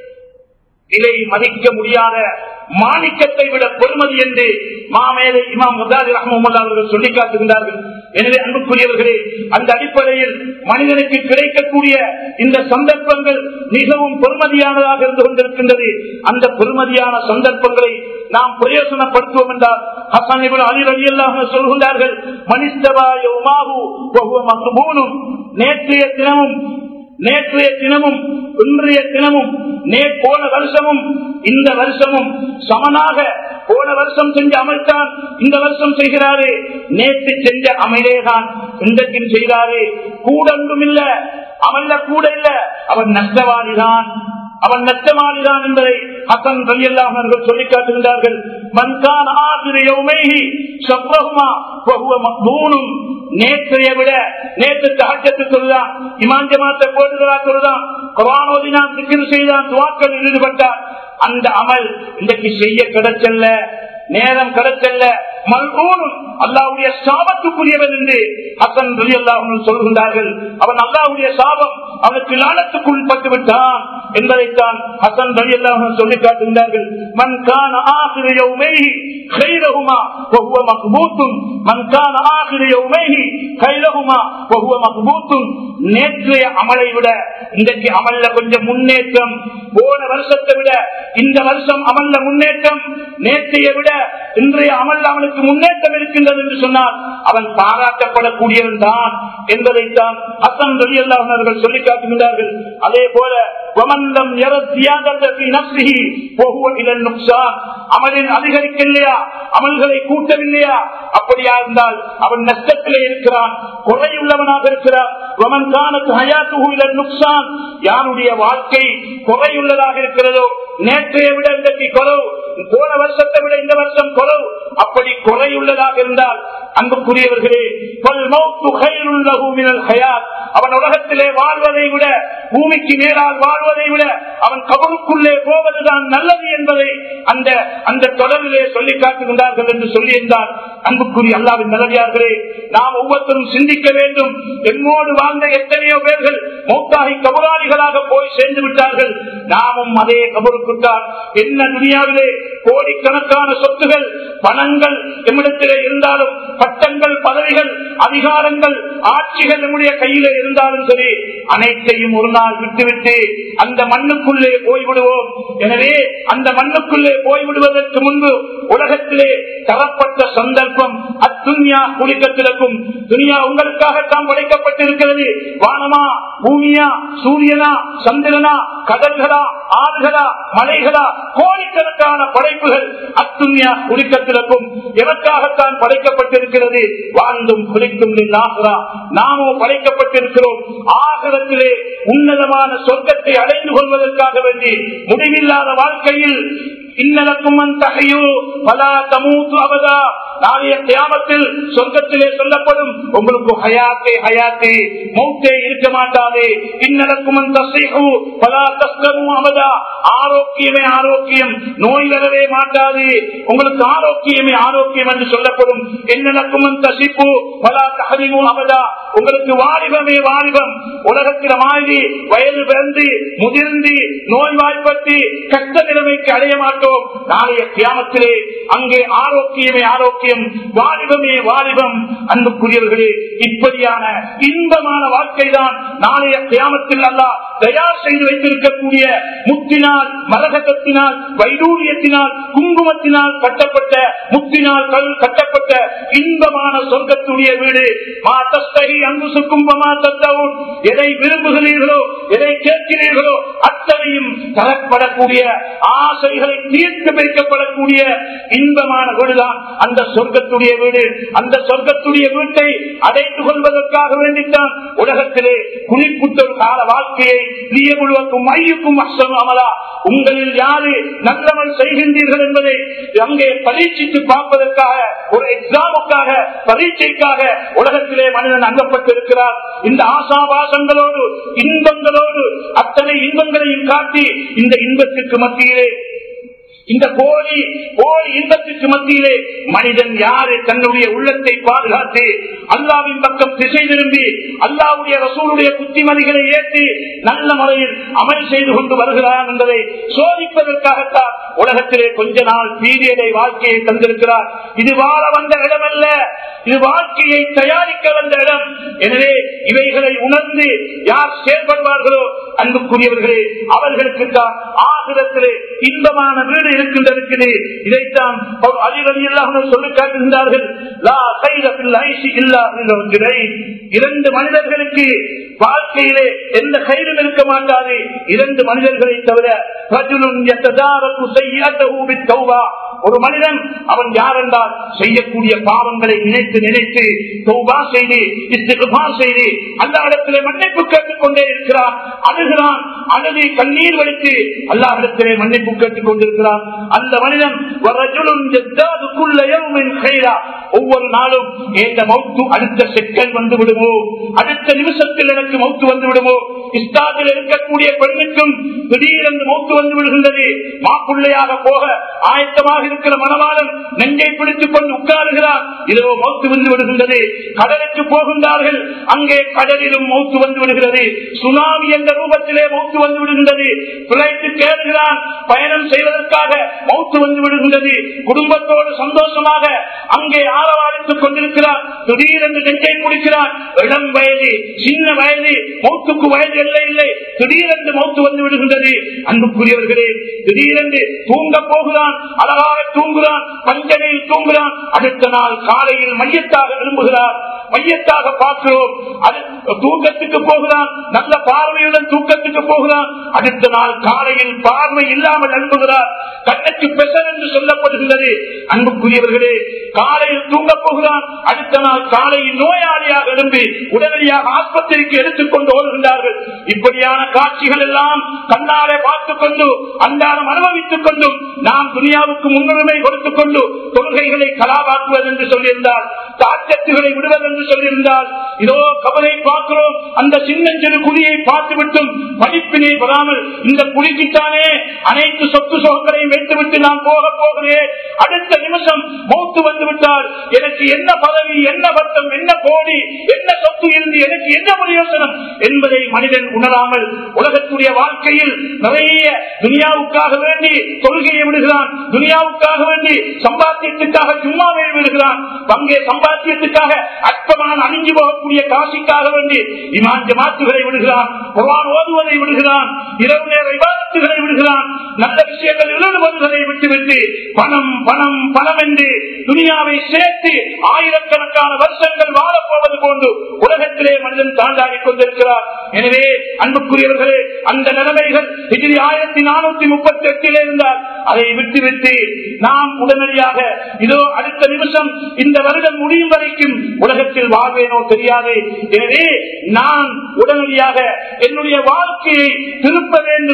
விலை மதிக்க முடியாத மாணிக்கத்தை விட பெருமதி என்று மாமேதை இமாம் முதாதி ரஹமுல்லா அவர்கள் சொல்லி காட்டுகின்றார்கள் எனவே அன்புக்குரியவர்களே அந்த அடிப்படையில் மனிதனுக்கு கிடைக்கக்கூடிய இந்த சந்தர்ப்பங்கள் மிகவும் பெருமதியானதாக இருந்து கொண்டிருக்கின்றது அந்த பெருமதியான சந்தர்ப்பங்களை நாம் பிரயோசனப்படுத்துவோம் என்றால் ஹசன் இவன் அலி அலி அல்லாஹ் சொல்கின்றார்கள் மனிதவாய உமாவு மகபூனும் நேற்றைய தினமும் நேற்றைய தினமும் இன்றைய தினமும் நே போன வருஷமும் இந்த வருஷமும் சமனாக போன வருஷம் செஞ்ச அமல்தான் இந்த வருஷம் செய்கிறாரு நேற்று செஞ்ச அமலேதான் இன்றைக்கும் செய்கிறாரு கூடொன்றும் இல்ல அமல்ல கூட இல்ல அவன் நஷ்டவாதிதான் அவன் நஷ்டமானிதான் என்பதை ஹசன் ரலியல்லாஹு அவர்கள் சொல்லி காட்டுகின்றார்கள் மன்கான ஆசிரியவுமைஹி சப்ரஹுமா வஹுவ மக்பூனும் நேற்றைய விட நேற்று தகச்சத்து சொல்லுதான் இமான் ஜமாத்தை போட்டுகிறா சொல்லுதான் குரானோதினான் சிக்கிர் செய்தான் துவாக்கள் ஈடுபட்டார் அந்த அமல் இன்றைக்கு செய்ய கிடைச்சல்ல நேரம் கிடைச்சல்ல மல்கூனும் அல்லாவுடைய சாபத்துக்குரியவன் என்று ஹசன் ரலி அல்லாஹும் சொல்கின்றார்கள் அவன் அல்லாவுடைய சாபம் அவனுக்கு லானத்துக்குள் பட்டு விட்டான் என்பதைத்தான் ஹசன் ரலி அல்லாஹும் சொல்லி காட்டுகின்றார்கள் மன் கான ஆசிர யௌமைஹி خيرهما وهو مقبوط من كان آخر يوميه خيرهما وهو مقبوط நேற்றைய அமலை விட இன்றைக்கு அமல்ல கொஞ்சம் முன்னேற்றம் போன வருஷத்தை விட இந்த வருஷம் அமல்ல முன்னேற்றம் நேற்றைய விட இன்றைய அமல் அவனுக்கு முன்னேற்றம் இருக்கின்றது என்று சொன்னால் அவன் பாராட்டப்படக்கூடியவன் தான் என்பதைத்தான் அசன் அவர்கள் சொல்லி காட்டுகின்றார்கள் அதே போல அமலின் அதிகரிக்கலையா அமல்களை கூட்டவில்லையா அப்படியா இருந்தால் அவன் நஷ்டத்திலே இருக்கிறான் குறையுள்ளவனாக இருக்கிறான் யாருடைய வாழ்க்கை குறையுள்ளதாக இருக்கிறதோ நேற்றைய விட இன்றைக்கு குறவு போன வருஷத்தை விட இந்த வருஷம் குறவு அப்படி குறையுள்ளதாக இருந்தால் அன்புக்குரியவர்களே அவன் உலகத்திலே வாழ்வதை விட பூமிக்கு மேலால் வாழ்வதை விட அவன் கபருக்குள்ளே போவதுதான் நல்லது என்பதை அந்த அந்த தொடரிலே சொல்லி காட்டுகின்றார்கள் என்று சொல்லியிருந்தார் அன்புக்குரிய அல்லாவின் நல்லடியார்களே நாம் ஒவ்வொருத்தரும் சிந்திக்க வேண்டும் என்னோடு வாழ்ந்த எத்தனையோ பேர்கள் மௌத்தாகி கபராளிகளாக போய் சேர்ந்து விட்டார்கள் நாமும் அதே கபருக்குத்தான் என்ன துணியாவிலே கோடிக்கணக்கான சொத்துகள் பணங்கள் எம்மிடத்திலே இருந்தாலும் பட்டங்கள் பதவிகள் அதிகாரங்கள் ஆட்சிகள் நம்முடைய கையிலே இருந்தாலும் சரி அனைத்தையும் ஒரு நாள் விட்டுவிட்டு அந்த மண்ணுக்குள்ளே போய்விடுவோம் எனவே அந்த மண்ணுக்குள்ளே போய்விடுவதற்கு முன்பு உலகத்திலே தரப்பட்ட சந்தர்ப்பம் அத்துன்யா குளிக்கத்திற்கும் துனியா உங்களுக்காகத்தான் படைக்கப்பட்டிருக்கிறது வானமா பூமியா சூரியனா சந்திரனா கடல்களா ஆறுகளா மலைகளா கோடிக்கணக்கான படைப்புகள் அத்துன்யா குளிக்கத்திற்கும் எதற்காகத்தான் படைக்கப்பட்டிருக்கிறது வாழ்ந்தும் குளிக்கும் ஆகிறா நாமோ படைக்கப்பட்டிருக்கிறோம் ஆகலத்திலே உன்னதமான சொர்க்கத்தை அடைந்து கொள்வதற்காக வேண்டி முடிவில்லாத வாழ்க்கையில் இன்னலக்கும் தகையோ பலா தமூத்து அவதா நாளைய தியாமத்தில் சொர்க்கத்திலே சொல்லப்படும் உங்களுக்கு ஹயாத்தே ஹயாத்தே மௌத்தே இருக்க மாட்டாது இன்னடக்கும் பலா தஸ்கமும் அவதா ஆரோக்கியமே ஆரோக்கியம் நோய் வரவே மாட்டாது உங்களுக்கு ஆரோக்கியமே ஆரோக்கியம் என்று சொல்லப்படும் என்னடக்கும் தசிப்பு பலா தகரிமும் அவதா உங்களுக்கு வாலிபமே வாலிபம் உலகத்தில மாதிரி வயது பிறந்து முதிர்ந்து நோய்வாய்ப்பட்டு கஷ்ட நிலைமைக்கு அடைய மாட்டோம் நாளைய கியாமத்திலே அங்கே ஆரோக்கியமே ஆரோக்கியம் வாலிபமே வாலிபம் அன்புக்குரியவர்களே இப்படியான இன்பமான வாழ்க்கை தான் நாளைய கியாமத்தில் அல்ல தயார் செய்து வைத்திருக்கக்கூடிய முத்தினால் மரகத்தினால் வைடூரியத்தினால் குங்குமத்தினால் கட்டப்பட்ட முத்தினால் கல் கட்டப்பட்ட இன்பமான சொர்க்கத்துடைய வீடு மா தஸ்தகி அன்பு கும்பமா தத்தவும் எதை விரும்புகிறீர்களோ எதை கேட்கிறீர்களோ அத்தனையும் தரப்படக்கூடிய ஆசைகளை தீர்த்து வைக்கப்படக்கூடிய இன்பமான வீடுதான் அந்த சொர்க்கத்துடைய வீடு அந்த சொர்க்கத்துடைய வீட்டை அடைந்து கொள்வதற்காக வேண்டித்தான் உலகத்திலே குறிப்பிட்ட ஒரு கால வாழ்க்கையை நீயமுழுவக்கும் மையுக்கும் அசம் அமலா உங்களில் யாரு நல்லவன் செய்கின்றீர்கள் என்பதை அங்கே பரீட்சித்து பார்ப்பதற்காக ஒரு எக்ஸாமுக்காக பரீட்சைக்காக உலகத்திலே மனிதன் அங்கப்பட்டிருக்கிறார் இந்த ஆசாபாசங்களோடு இன்பங்களோடு அத்தனை இன்பங்களையும் காட்டி இந்த இன்பத்திற்கு மத்தியிலே இந்த போலி போலி இன்பத்திற்கு மத்தியிலே மனிதன் யாரு தன்னுடைய உள்ளத்தை பாதுகாத்து அல்லாவின் பக்கம் திசை திரும்பி அல்லாவுடைய ரசூலுடைய குத்திமதிகளை ஏற்றி நல்ல முறையில் அமல் செய்து கொண்டு வருகிறான் என்பதை சோதிப்பதற்காகத்தான் உலகத்திலே கொஞ்ச நாள் பீரியடை வாழ்க்கையை தந்திருக்கிறார் இது வாழ வந்த இடமல்ல இது வாழ்க்கையை தயாரிக்க வந்த இடம் எனவே இவைகளை உணர்ந்து யார் செயல்படுவார்களோ அன்புக்குரியவர்களே அவர்களுக்கு தான் ஆகிரத்திலே இன்பமான வீடு இருக்கின்றது இதைத்தான் அதிரடி இல்லாமல் சொல்லி காட்டுகின்றார்கள் இரண்டு மனிதர்களுக்கு வாழ்க்கையிலே எந்த கைடும் இருக்க மாட்டாது இரண்டு மனிதர்களை தவிர ஒரு மனிதன் அவன் யார் என்றால் செய்யக்கூடிய பாவங்களை நினைத்து நினைத்து தௌபா செய்து இஸ்திகுபா செய்து அந்த இடத்திலே மன்னிப்பு கேட்டுக் கொண்டே இருக்கிறான் அழுகிறான் அழுது கண்ணீர் வலித்து அல்லா இடத்திலே மன்னிப்பு கேட்டுக் கொண்டிருக்கிறான் அந்த மனிதன் ஒவ்வொரு நாளும் இந்த மௌத்து அடுத்த செகண்ட் வந்து விடுமோ அடுத்த நிமிஷத்தில் எனக்கு மௌத்து வந்து விடுமோ இஸ்தாதில் இருக்கக்கூடிய பெண்ணுக்கும் திடீரென்று மௌத்து வந்து விடுகின்றது மாப்பிள்ளையாக போக ஆயத்தமாக இருக்கிற மனவாளன் நெஞ்சை பிடித்துக் கொண்டு உட்காருகிறார் இதோ மௌத்து வந்து விடுகின்றது கடலுக்கு போகின்றார்கள் அங்கே கடலிலும் மௌத்து வந்து விடுகிறது சுனாமி என்ற ரூபத்திலே மௌத்து வந்து விடுகின்றது பிழைத்து கேளுகிறான் பயணம் செய்வதற்காக மௌத்து வந்து விடுகின்றது குடும்பத்தோடு சந்தோஷமாக அங்கே ஆரவாரித்துக் கொண்டிருக்கிறார் திடீரென்று நெஞ்சை முடிக்கிறார் இளம் வயது சின்ன வயது மௌத்துக்கு வயது இல்லை இல்லை திடீரென்று மௌத்து வந்து விடுகின்றது அன்புக்குரியவர்களே திடீரென்று தூங்க போகிறான் அழகாக தூங்குகிறான் பஞ்சனையில் தூங்குகிறான் அடுத்த நாள் காலையில் மையத்தாக விரும்புகிறார் மையத்தாக பார்க்கிறோம் அது தூக்கத்துக்கு போகிறான் நல்ல பார்வையுடன் தூக்கத்துக்கு போகிறான் அடுத்த நாள் காலையில் பார்வை இல்லாமல் அனுப்புகிறார் கண்ணுக்கு பெசர் என்று சொல்லப்படுகின்றது அன்புக்குரியவர்களே காலையில் தூங்க போகிறான் அடுத்த நாள் காலையில் நோயாளியாக எழும்பி உடனடியாக ஆஸ்பத்திரிக்கு எடுத்துக்கொண்டு ஓடுகின்றார்கள் இப்படியான காட்சிகள் எல்லாம் கண்ணாலே பார்த்துக் கொண்டு அன்றாடம் அனுபவித்துக் கொண்டும் நாம் துனியாவுக்கு முன்னுரிமை கொடுத்துக் கொண்டு தொழுகைகளை கலாவாக்குவது என்று சொல்லியிருந்தால் தாக்கத்துகளை விடுவது என்று சொல்லியிருந்தால் இதோ கவலை பார்க்கிறோம் அந்த சின்னஞ்சிறு குழியை பார்த்துவிட்டும் படிப்பினை பெறாமல் இந்த குழிக்குத்தானே அனைத்து சொத்து சுகங்களையும் வைத்துவிட்டு நான் போக போகிறேன் அடுத்த நிமிஷம் மௌத்து வந்து விட்டால் எனக்கு என்ன பதவி என்ன வட்டம் என்ன கோடி என்ன சொத்து இருந்து எனக்கு என்ன பிரயோசனம் என்பதை மனிதன் உணராமல் உலகத்துடைய வாழ்க்கையில் நிறைய துனியாவுக்காக வேண்டி தொழுகையை விடுகிறான் துனியாவுக்காக வேண்டி சம்பாத்தியத்துக்காக சும்மாவை விடுகிறான் அங்கே சம்பாத்தியத்துக்காக அற்பமான அணிஞ்சு போகக்கூடிய காசிக்காக வேண்டி இமான் ஜமாத்துகளை விடுகிறான் குர்ஆன் ஓதுவதை விடுகிறான் இரவு நேர விவாதத்துகளை விடுகிறான் நல்ல விஷயங்கள் எழுதுவதுகளை விட்டுவிட்டு பணம் பணம் பணம் என்று துனியாவை சேர்த்து ஆயிரக்கணக்கான வருஷங்கள் வாழப்போவது போன்று உலகத்திலே மனிதன் தாண்டாடி கொண்டிருக்கிறார் எனவே அன்புக்குரியவர்களே அந்த நிலைமைகள் இதில் ஆயிரத்தி நானூத்தி முப்பத்தி எட்டில் இருந்தால் அதை விட்டுவிட்டு நாம் உடனடியாக இதோ அடுத்த நிமிஷம் இந்த வருடம் முடியும் வரைக்கும் உலகத்தில் வாழ்வேனோ தெரியாது எனவே நான் உடனடியாக என்னுடைய வாழ்க்கையை திருப்ப வேண்டும் திசை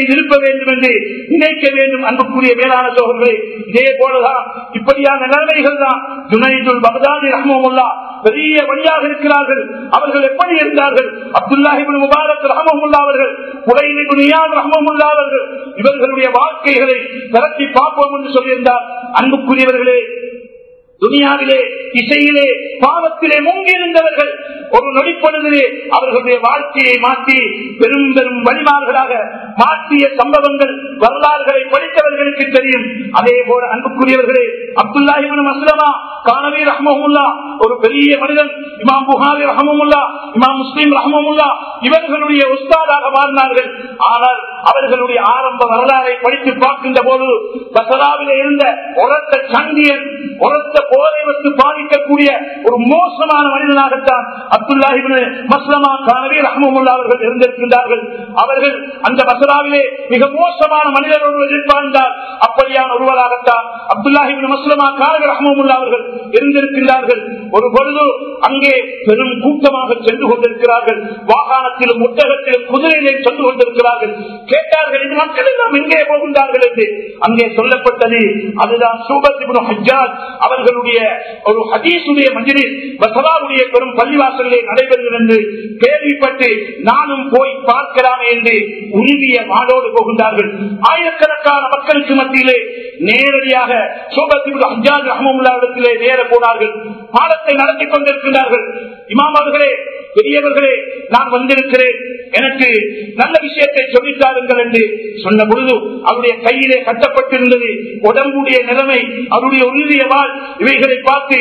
திருப்ப வேண்டும் என்று நினைக்க வேண்டும் அன்புக்குரிய மேலான சோழர்களே இதே போலதான் இப்படியான நிலைமைகள் தான் ஜுனைதுல் பகதாதி ரஹமுல்லா பெரிய வழியாக இருக்கிறார்கள் அவர்கள் எப்படி இருந்தார்கள் அப்துல்லாஹிபின் முபாரக் ரஹமுல்லா அவர்கள் குறைநிபு நியான் ரஹமுல்லா அவர்கள் இவர்களுடைய வாழ்க்கைகளை திரட்டி பார்ப்போம் என்று சொல்லியிருந்தார் அன்புக்குரியவர்களே துனியாவிலே இசையிலே பாவத்திலே முங்கியிருந்தவர்கள் ஒரு நொடிப்பொழுதிலே அவர்களுடைய வாழ்க்கையை மாற்றி பெரும் பெரும் வழிமார்களாக மாற்றிய சம்பவங்கள் வரலாறுகளை படித்தவர்களுக்கு தெரியும் அதே போல அன்புக்குரியவர்களே அப்துல்லாஹிபின் அஸ்லமா கானவி ரஹமுல்லா ஒரு பெரிய மனிதன் இமாம் புகாரி ரஹமுல்லா இமாம் முஸ்லீம் ரஹமுல்லா இவர்களுடைய உஸ்தாதாக மாறினார்கள் ஆனால் அவர்களுடைய ஆரம்ப வரலாறை படித்து பார்க்கின்ற போது பசராவிலே இருந்த உரத்த சண்டியன் உரத்த போதை வைத்து பாதிக்கக்கூடிய ஒரு மோசமான மனிதனாகத்தான் அப்துல்லாஹிபின் மஸ்லமா கானவி ரஹமுல்லா அவர்கள் இருந்திருக்கின்றார்கள் அவர்கள் அந்த பசராவிலே மிக மோசமான மனிதனோடு எதிர்பார்ந்தார் அப்படியான ஒருவராகத்தான் அப்துல்லாஹிபின் மஸ்லமா கானவி ரஹமுல்லா அவர்கள் இருந்திருக்கின்றார்கள் ஒரு பொழுது அங்கே பெரும் கூட்டமாக சென்று கொண்டிருக்கிறார்கள் வாகனத்திலும் முட்டகத்திலும் குதிரையிலும் சென்று கொண்டிருக்கிறார்கள் கேட்டார்கள் இந்த மக்கள் எல்லாம் எங்கே போகின்றார்கள் என்று அங்கே சொல்லப்பட்டது அதுதான் சூபத்திபுன் ஹஜ்ஜாத் அவர்களுடைய ஒரு ஹதீசுடைய மஞ்சிலில் பசலாவுடைய பெரும் பள்ளிவாசலிலே நடைபெறுகிறது என்று கேள்விப்பட்டு நானும் போய் பார்க்கலாமே என்று உருவிய மாடோடு போகின்றார்கள் ஆயிரக்கணக்கான மக்களுக்கு மத்தியிலே நேரடியாக சூபத்திபுன் ஹஜ்ஜாத் ரஹமுல்லாவிடத்திலே நேர போனார்கள் பாடத்தை நடத்தி கொண்டிருக்கிறார்கள் இமாம் அவர்களே பெரியவர்களே நான் வந்திருக்கிறேன் எனக்கு நல்ல விஷயத்தை சொல்லித்தாருங்கள் என்று சொன்ன பொழுது அவருடைய கையிலே கட்டப்பட்டிருந்தது உடம்புடைய நிலைமை அவருடைய உறுதிய வாழ் இவைகளை பார்த்து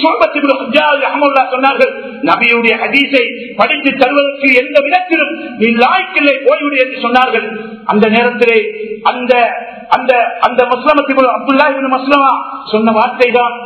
அஹமல்லா சொன்னார்கள் நபியுடைய ஹதீஸை படித்து தருவதற்கு எந்த விதத்திலும் நீ லாய்க்கில்லை போய்விடு என்று சொன்னார்கள் அந்த நேரத்திலே அந்த அந்த அந்த முஸ்லமத்தி அப்துல்லா மஸ்லமா சொன்ன வார்த்தை தான்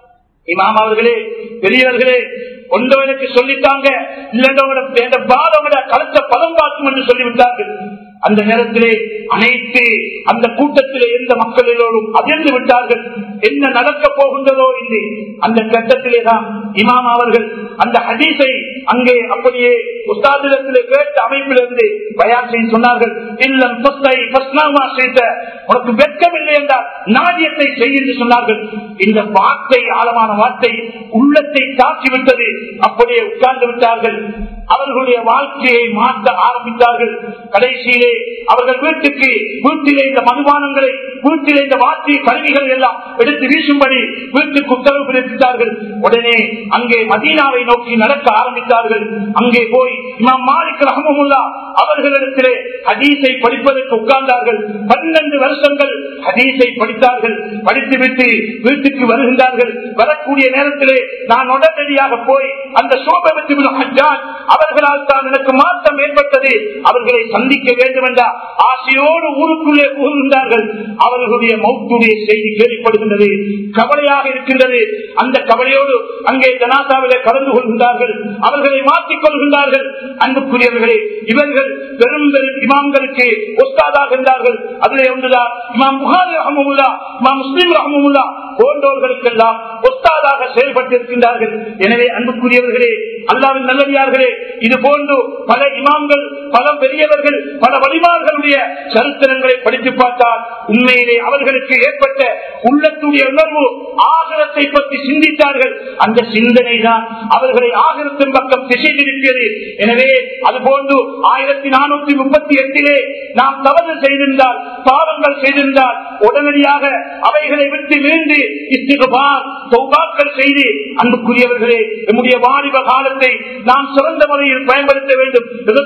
இமாம் அவர்களே பெரியவர்களே ஒன்றவனுக்கு சொல்லித்தாங்க இல்லைன்றவங்க பாதவட கலத்த பதம் பார்க்கும் என்று சொல்லிவிட்டார்கள் அந்த நேரத்திலே அனைத்து அந்த கூட்டத்திலே எந்த மக்களிலோடும் அதிர்ந்து விட்டார்கள் என்ன நடக்க போகின்றதோ என்று அந்த கட்டத்திலே தான் இமாம் அவர்கள் அந்த ஹதீஸை அங்கே அப்படியே உஸ்தாதிடத்திலே கேட்ட அமைப்பிலிருந்து பயான் செய்து சொன்னார்கள் இல்லம் சொத்தை பஸ்னாமா செய்த உனக்கு வெட்கமில்லை என்றால் நாடியத்தை செய் என்று சொன்னார்கள் இந்த வார்த்தை ஆழமான வார்த்தை உள்ளத்தை தாக்கிவிட்டது அப்படியே உட்கார்ந்து விட்டார்கள் அவர்களுடைய வாழ்க்கையை மாற்ற ஆரம்பித்தார்கள் கடைசியிலே அவர்கள் வீட்டுக்கு வீட்டிலே இந்த மதுபானங்களை வீட்டிலே இந்த வாத்திய கருவிகள் எல்லாம் எடுத்து வீசும்படி வீட்டுக்கு உத்தரவு பிறப்பித்தார்கள் உடனே அங்கே மதீனாவை நோக்கி நடக்க ஆரம்பித்தார்கள் அங்கே போய் இமாம் மாலிக் ரஹமுல்லா அவர்களிடத்திலே ஹதீஸை படிப்பதற்கு உட்கார்ந்தார்கள் பன்னெண்டு வருஷங்கள் ஹதீஸை படித்தார்கள் படித்துவிட்டு வீட்டுக்கு வருகின்றார்கள் வரக்கூடிய நேரத்திலே நான் உடனடியாக போய் அந்த சோபவத்தி ஹஜ்ஜான் அவர்களால் தான் எனக்கு மாற்றம் ஏற்பட்டது அவர்களை சந்திக்க வேண்டும் என்ற ஆசையோடு ஊருக்குள்ளே புகுகின்றார்கள் அவர்களுடைய மௌத்துடைய செய்தி கேள்விப்படுகின்றது கவலையாக இருக்கின்றது அந்த கவலையோடு அங்கே ஜனாதாவிலே கலந்து கொள்கின்றார்கள் அவர்களை மாற்றிக் கொள்கின்றார்கள் அன்புக்குரியவர்களே இவர்கள் பெரும் பெரும் இமாம்களுக்கு ஒஸ்தாதாக இருந்தார்கள் அதிலே ஒன்றுதான் இமாம் புகாரி ரஹமுல்லா இமாம் முஸ்லீம் ரஹமுல்லா போன்றோர்களுக்கெல்லாம் ஒஸ்தாதாக செயல்பட்டிருக்கின்றார்கள் எனவே அன்புக்குரியவர்களே அல்லாவின் நல்லடியார்களே இது போன்று பல இமாம்கள் பல பெரியவர்கள் பல வழிமார்களுடைய சரித்திரங்களை படித்து பார்த்தால் உண்மையிலே அவர்களுக்கு ஏற்பட்ட உள்ளத்துடைய உணர்வு ஆகரத்தை பற்றி சிந்தித்தார்கள் அந்த சிந்தனை தான் அவர்களை ஆகரத்தின் பக்கம் திசை திருப்பியது எனவே அதுபோன்று ஆயிரத்தி நானூத்தி முப்பத்தி எட்டிலே நாம் தவறு செய்திருந்தால் பாவங்கள் செய்திருந்தால் உடனடியாக அவைகளை விட்டு மீண்டு இஸ்திகார் சௌபாக்கள் செய்து அன்புக்குரியவர்களே நம்முடைய வாலிப காலத்தை நாம் சிறந்த முறையில் பயன்படுத்த வேண்டும்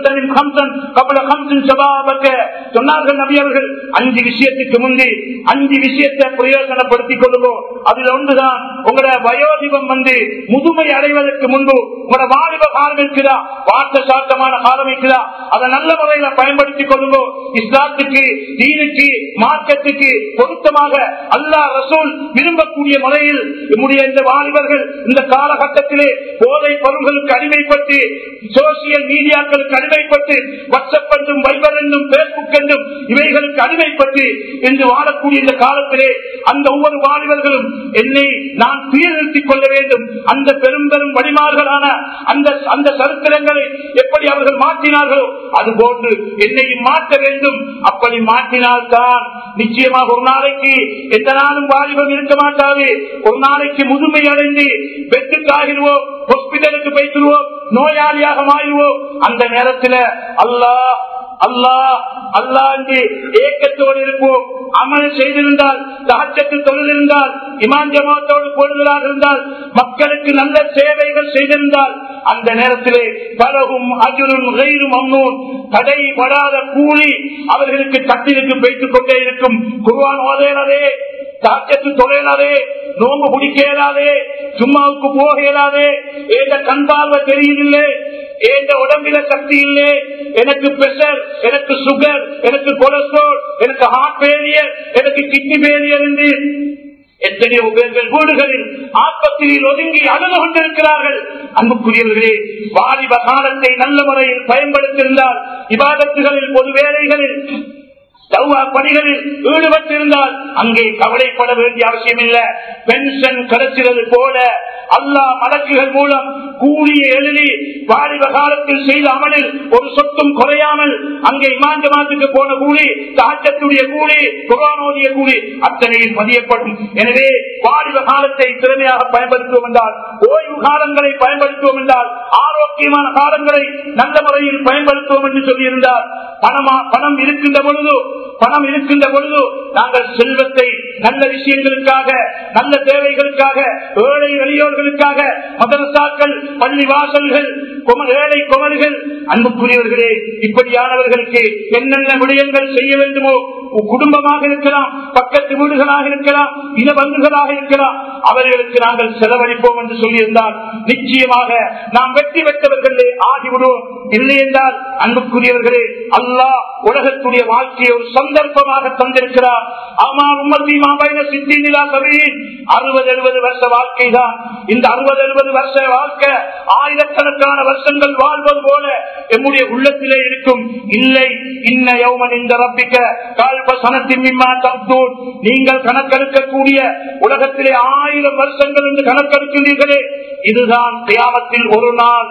சொன்னார்கள் நபி அவர்கள் அஞ்சு விஷயத்துக்கு முந்தி அஞ்சு விஷயத்தை பிரயோஜனப்படுத்திக் கொள்ளுவோம் அதுல ஒன்றுதான் உங்களோட வயோதிபம் வந்து முதுமை அடைவதற்கு முன்பு உங்களோட வாலிப காலம் இருக்குதா வார்த்த சாத்தமான காலம் இருக்குதா அதை நல்ல முறையில பயன்படுத்திக் கொள்ளுங்கோ இஸ்லாத்துக்கு தீனுக்கு மார்க்கத்துக்கு பொருத்தமாக அல்லா ரசூல் விரும்பக்கூடிய முறையில் நம்முடைய இந்த வாலிபர்கள் இந்த காலகட்டத்திலே போதை பொருள்களுக்கு அடிமைப்பட்டு சோசியல் மீடியாக்களுக்கு அடிமைப்பட்டு வாட்ஸ்அப் என்றும் வைபர் என்றும் பேஸ்புக் என்றும் இவைகளுக்கு அடிமைப்பட்டு இன்று வாழக்கூடிய இந்த காலத்திலே அந்த ஒவ்வொரு வாலிபர்களும் என்னை நான் சீர்திருத்திக் கொள்ள வேண்டும் அந்த பெரும் பெரும் வழிமார்களான அந்த அந்த சரித்திரங்களை எப்படி அவர்கள் மாற்றினார்களோ அதுபோன்று என்னையும் மாற்ற வேண்டும் அப்படி மாற்றினால்தான் நிச்சயமாக ஒரு நாளைக்கு எந்த நாளும் வாலிபம் இருக்க மாட்டாது ஒரு நாளைக்கு முதுமை அடைந்து பெற்றுக்காகிடுவோம் ஹாஸ்பிட்டலுக்கு போய்த்துருவோம் நோயாளியாக மாறிடுவோம் அந்த நேரத்தில் அல்லாஹ் அல்லாஹ் அல்லா என்று ஏக்கத்தோடு இருப்போம் அமல் செய்திருந்தால் சகச்சத்தில் தொழில் இருந்தால் இமான் ஜமாத்தோடு கூடுதலாக இருந்தால் மக்களுக்கு நல்ல சேவைகள் செய்திருந்தால் அந்த நேரத்திலே பலகும் அஜுரும் ரயிலும் அம்மூன் தடைபடாத கூலி அவர்களுக்கு கட்டிலுக்கு வைத்துக் கொண்டே இருக்கும் குருவான் ஓதையினரே சாச்சத்து தொலைலாதே நோம்பு குடிக்கலாதே சும்மாவுக்கு போக இயலாதே எந்த கண் பார்வை தெரியவில்லை எந்த உடம்பில சக்தி இல்லை எனக்கு பிரஷர் எனக்கு சுகர் எனக்கு கொலஸ்ட்ரால் எனக்கு ஹார்ட் ஃபெயிலியர் எனக்கு கிட்னி ஃபெயிலியர் என்று எத்தனையோ பேர்கள் வீடுகளில் ஆப்பத்திரியில் ஒதுங்கி அழுது கொண்டிருக்கிறார்கள் அன்புக்குரியவர்களே வாலிப காலத்தை நல்ல முறையில் பயன்படுத்தியிருந்தால் விவாதத்துகளில் பொது வேலைகளில் பணிகளில் ஈடுபட்டிருந்தால் அங்கே கவலைப்பட வேண்டிய அவசியம் இல்லை பென்ஷன் கிடைக்கிறது போல அல்லா மலக்குகள் மூலம் கூலிய எழுதி வாலிப காலத்தில் செய்த அமலில் ஒரு சொத்தும் குறையாமல் அங்கே இமாஞ்சமாத்துக்கு போன கூலி தாச்சத்துடைய கூலி குரானோதிய கூலி அத்தனையில் மதியப்படும் எனவே வாலிப காலத்தை திறமையாக பயன்படுத்துவோம் என்றால் ஓய்வு காலங்களை பயன்படுத்துவோம் என்றால் ஆரோக்கியமான காலங்களை நல்ல முறையில் பயன்படுத்துவோம் என்று சொல்லியிருந்தால் பணமா பணம் இருக்கின்ற பொழுது பணம் இருக்கின்ற பொழுது நாங்கள் செல்வத்தை நல்ல விஷயங்களுக்காக நல்ல தேவைகளுக்காக ஏழை எளியோர்களுக்காக மதரசாக்கள் பள்ளி வாசல்கள் ஏழை குமர்கள் அன்புக்குரியவர்களே இப்படியானவர்களுக்கு என்னென்ன விடயங்கள் செய்ய வேண்டுமோ குடும்பமாக இருக்கலாம் பக்கத்து வீடுகளாக இருக்கலாம் இன பங்குகளாக இருக்கலாம் அவர்களுக்கு நாங்கள் செலவழிப்போம் என்று சொல்லியிருந்தால் நிச்சயமாக நாம் வெற்றி பெற்றவர்களே ஆகிவிடுவோம் இல்லை என்றால் அன்புக்குரியவர்களே அல்லாஹ் உலகத்துடைய வாழ்க்கையை ஒரு சந்தர்ப்பமாக தந்திருக்கிறார் ஆனால் உம்மதி மாபைன சித்தி நிலா கவியின் அறுபது எழுபது வருஷ வாழ்க்கை தான் இந்த அறுபது எழுபது வருஷ வாழ்க்கை ஆயிரக்கணக்கான வருஷங்கள் வாழ்வது போல எம்முடைய உள்ளத்திலே இருக்கும் இல்லை இன்ன யௌமன் இந்த ரப்பிக்க கால்ப சனத்தின் மிம்மா தப்தூன் நீங்கள் கணக்கெடுக்கக்கூடிய உலகத்திலே ஆயிரம் வருஷங்கள் என்று கணக்கெடுக்கிறீர்களே இதுதான் தியாமத்தில் ஒரு நாள்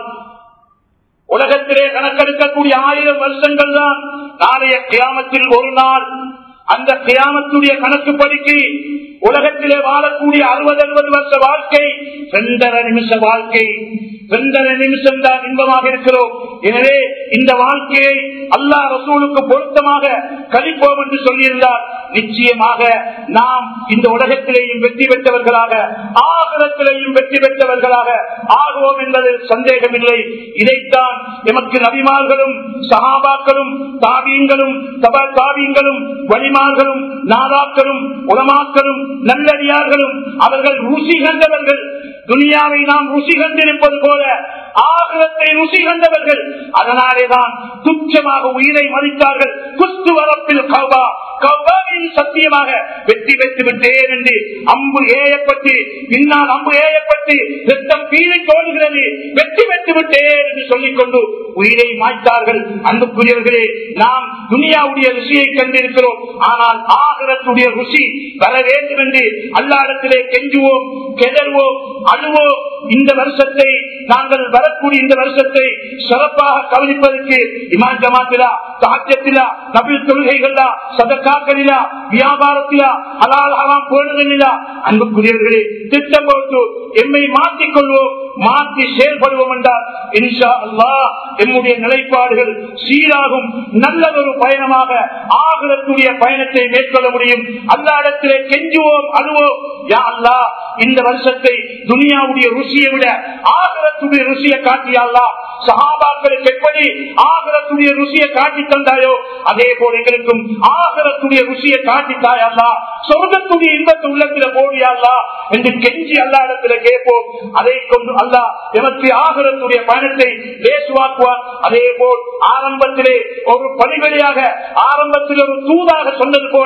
உலகத்திலே கணக்கெடுக்கக்கூடிய ஆயிரம் வருஷங்கள் தான் நாளைய கியாமத்தில் ஒரு நாள் அந்த கியாமத்துடைய கணக்கு படிக்கு உலகத்திலே வாழக்கூடிய அறுபது அறுபது வருஷ வாழ்க்கை ரெண்டரை நிமிஷ வாழ்க்கை ரெண்டரை நிமிஷம் தான் இன்பமாக இருக்கிறோம் எனவே இந்த வாழ்க்கையை அல்லா ரசூலுக்கு பொருத்தமாக கழிப்போம் என்று சொல்லியிருந்தால் நிச்சயமாக நாம் இந்த உலகத்திலேயும் வெற்றி பெற்றவர்களாக ஆகலத்திலேயும் வெற்றி பெற்றவர்களாக ஆகுவோம் என்பதில் சந்தேகமில்லை இதைத்தான் எமக்கு நபிமார்களும் சகாபாக்களும் தாவியங்களும் தப தாவியங்களும் வழிமார்களும் நாதாக்களும் உலமாக்களும் நல்லடியார்களும் அவர்கள் ருசி கண்டவர்கள் துனியாவை நாம் ருசி கண்டிருப்பது போல ஆகலத்தை ருசி கண்டவர்கள் அதனாலேதான் துச்சமாக உயிரை மதித்தார்கள் குஸ்து வரப்பில் கௌபா கௌபாவின் சத்தியமாக வெற்றி பெற்று விட்டேன் என்று அம்பு ஏயப்பட்டு பின்னால் அம்பு ஏயப்பட்டு ரத்தம் கீழே தோன்றுகிறது வெற்றி பெற்று விட்டேன் என்று சொல்லிக் கொண்டு உயிரை மாய்த்தார்கள் அன்புக்குரியவர்களே நாம் துனியாவுடைய ருசியை கண்டிருக்கிறோம் ஆனால் ஆகரத்துடைய ருசி வர வேண்டும் என்று அல்லாடத்திலே கெஞ்சுவோம் கெதறுவோம் அழுவோம் இந்த வருஷத்தை நாங்கள் வரக்கூடிய இந்த வருஷத்தை சிறப்பாக கவனிப்பதற்கு இமான் ஜமாத்திலா சாத்தியத்திலா நபில் தொழுகைகளா சதக்காக்களிலா வியாபாரத்திலா ஹலால் ஹலாம் பேணுதலிலா அன்புக்குரியவர்களே திட்டம் போட்டு எம்மை மாற்றிக் கொள்வோம் மாற்றி செயல்படுவோம் என்றால் இன்ஷா அல்லா எம்முடைய நிலைப்பாடுகள் சீராகும் நல்லதொரு பயணமாக ஆகலத்துடைய பயணத்தை மேற்கொள்ள முடியும் அல்லா இடத்திலே கெஞ்சுவோம் அழுவோம் யா அல்லா இந்த வருஷத்தை துனியாவுடைய ருசியை விட ஆகலத்துடைய ருசியை காட்டியாள்லா சகாபாக்களுக்கு எப்படி ஆகலத்துடைய ருசியை காட்டி தந்தாயோ அதே போல எங்களுக்கும் ஆகலத்துடைய ருசியை காட்டித்தாயல்லா சொர்க்கத்துடைய இன்பத்தை உள்ளத்துல போடியாள்லா என்று கெஞ்சி அல்லா இடத்துல கேட்போம் அதை கொண்டு அல்லா எமக்கு ஆகலத்துடைய பயணத்தை லேசுவாக்குவார் அதே போல் ஆரம்பத்திலே ஒரு பணிவழியாக ஆரம்பத்தில் ஒரு தூதாக சொன்னது போல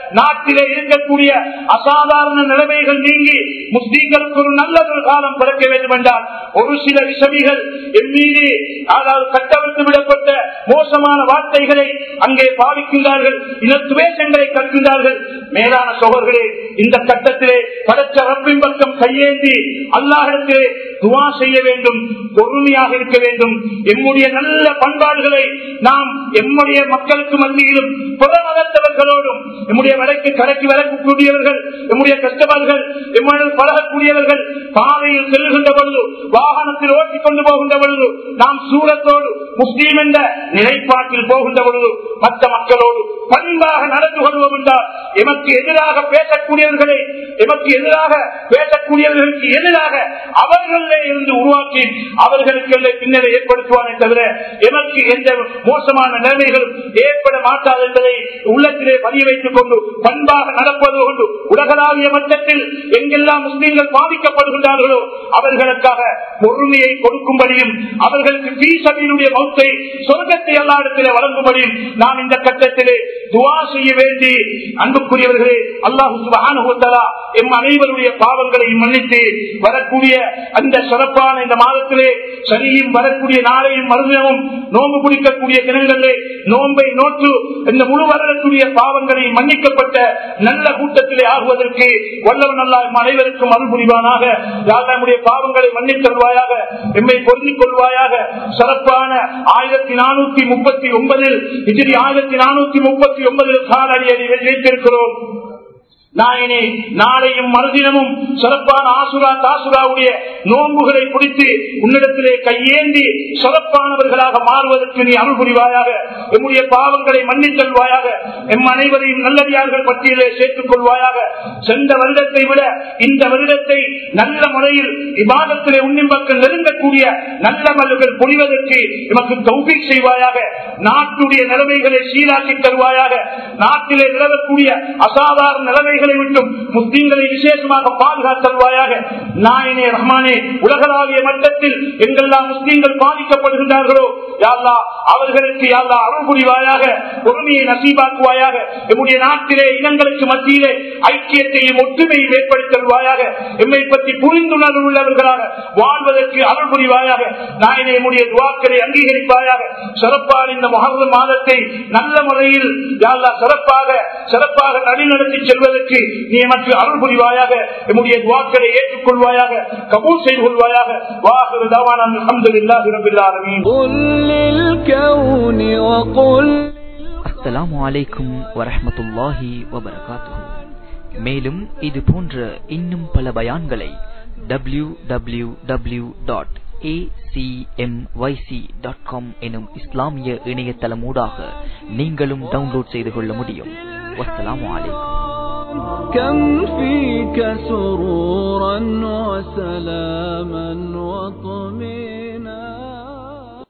நாட்டிலே இருக்கக்கூடிய அசாதாரண நிலைமைகள் நீங்கி முஸ்லீம்களுக்கு ஒரு நல்ல ஒரு காலம் பிறக்க வேண்டும் என்றால் ஒரு சில விஷமிகள் என் மீது அதாவது கட்டவிழ்த்து விடப்பட்ட மோசமான வார்த்தைகளை அங்கே பாவிக்கின்றார்கள் இனத்துவேஷங்களை கற்கின்றார்கள் மேலான சோழர்களே இந்த கட்டத்திலே படைச்ச ரப்பின் பக்கம் கையேந்தி அல்லாஹிடத்திலே துவா செய்ய வேண்டும் பொறுமையாக இருக்க வேண்டும் எம்முடைய நல்ல பண்பாடுகளை நாம் எம்முடைய மக்களுக்கு மத்தியிலும் புற மதத்தவர்களோடும் எம்முடைய வழக்கு கடைக்கு வழக்கக்கூடியவர்கள் எம்முடைய கஷ்டவார்கள் எம்முடன் பழகக்கூடியவர்கள் பாதையில் செல்கின்ற பொழுது வாகனத்தில் ஓட்டிக் கொண்டு போகின்ற பொழுது நாம் சூரத்தோடு முஸ்லீம் என்ற நிலைப்பாட்டில் போகின்ற பொழுது மற்ற மக்களோடு பண்பாக நடந்து கொள்வோம் என்றால் எமக்கு எதிராக பேசக்கூடியவர்களை எமக்கு எதிராக பேசக்கூடியவர்களுக்கு எதிராக அவர்களே இருந்து உருவாக்கி அவர்களுக்கு பின்னரை ஏற்படுத்துவானே தவிர எமக்கு எந்த மோசமான நிலைமைகளும் ஏற்பட மாட்டாது என்பதை உள்ளத்திலே பதிய வைத்துக் கொண்டு பண்பாக நடப்பது கொண்டு உலகளாவிய மட்டத்தில் எங்கெல்லாம் முஸ்லீம்கள் பாதிக்கப்படுகின்றார்களோ அவர்களுக்காக பொறுமையை கொடுக்கும்படியும் அவர்களுக்கு பீசபியினுடைய மௌத்தை சொர்க்கத்தை எல்லா இடத்திலே வழங்கும்படியும் நாம் இந்த கட்டத்திலே துவா செய்ய வேண்டி அன்புக்குரியவர்களே அல்லாஹு சுபஹானுவத்தலா எம் அனைவருடைய பாவங்களை மன்னித்து வரக்கூடிய அந்த சிறப்பான இந்த மாதத்திலே சனியும் வரக்கூடிய நாளையும் மறுதினமும் நோம்பு பிடிக்கக்கூடிய தினங்களிலே நோன்பை நோற்று இந்த முழு வருடக்கூடிய பாவங்களை மன்னிக்கப்பட்ட நல்ல கூட்டத்திலே ஆகுவதற்கு வல்லவன் அல்லா எம் அனைவருக்கும் அருள் புரிவானாக யார் நம்முடைய பாவங்களை மன்னித்தருவாயாக எம்மை பொருந்திக் கொள்வாயாக சிறப்பான ஆயிரத்தி நானூத்தி முப்பத்தி ஒன்பதில் இதிரி ஆயிரத்தி நானூத்தி முப்பத்தி ஒன்பதில் காலடி அடி வைத்திருக்கிறோம் நாயனே நாளையும் மறுதினமும் சிறப்பான ஆசுரா தாசுராவுடைய நோன்புகளை பிடித்து உன்னிடத்திலே கையேந்தி சிறப்பானவர்களாக மாறுவதற்கு நீ அருள் புரிவாயாக எம்முடைய பாவங்களை மன்னித்தல்வாயாக எம் அனைவரையும் நல்லடியார்கள் பட்டியலே சேர்த்துக் கொள்வாயாக சென்ற வருடத்தை விட இந்த வருடத்தை நல்ல முறையில் விவாதத்திலே உன்னிம்பக்கம் நெருங்கக்கூடிய நல்ல மல்லுகள் புரிவதற்கு எமக்கு தௌபிக் செய்வாயாக நாட்டுடைய நிலைமைகளை சீராக்கி தருவாயாக நாட்டிலே நிலவக்கூடிய அசாதாரண நிலைமைகளை விட்டும் முஸ்லீம்களை விசேஷமாக பாதுகாத்தல்வாயாக நாயனே ரஹ்மானே உலகளாவிய மட்டத்தில் எங்கெல்லாம் முஸ்லீம்கள் பாதிக்கப்படுகின்றார்களோ யாழ்லா அவர்களுக்கு யாழ்லா அருள் புரிவாயாக பொறுமையை நசீபாக்குவாயாக எம்முடைய நாட்டிலே இனங்களுக்கு மத்தியிலே ஐக்கியத்தையும் ஒற்றுமையும் ஏற்படுத்தல்வாயாக எம்மை பற்றி புரிந்துணர்வு உள்ளவர்களாக வாழ்வதற்கு அருள் புரிவாயாக நாயனே எம்முடைய துவாக்களை அங்கீகரிப்பாயாக சிறப்பான இந்த மகர்வு மாதத்தை நல்ல முறையில் யாழ்லா சிறப்பாக சிறப்பாக நடிநடத்தி செல்வதற்கு நீ எமக்கு அருள் புரிவாயாக எம்முடைய துவாக்களை ஏற்றுக்கொள்வாயாக கபூல் செய்து கொள்வாயாக வாஹரு தாவான அல்ஹம்துலில்லாஹி ரப்பில் ஆலமீன் قل للكون وقل அஸ்ஸலாமு அலைக்கும் வரஹ்மத்துல்லாஹி வபரகாத்துஹு மேலும் இது போன்ற இன்னும் பல பயான்களை டபிள்யூ டபிள்யூ டபிள்யூ டாட் எனும் இஸ்லாமிய இணையதளமூடாக நீங்களும் டவுன்லோட் செய்து கொள்ள முடியும் வஸ்ஸலாமு அலைக்கும் كم فيك سرورا وسلاما وطمئنا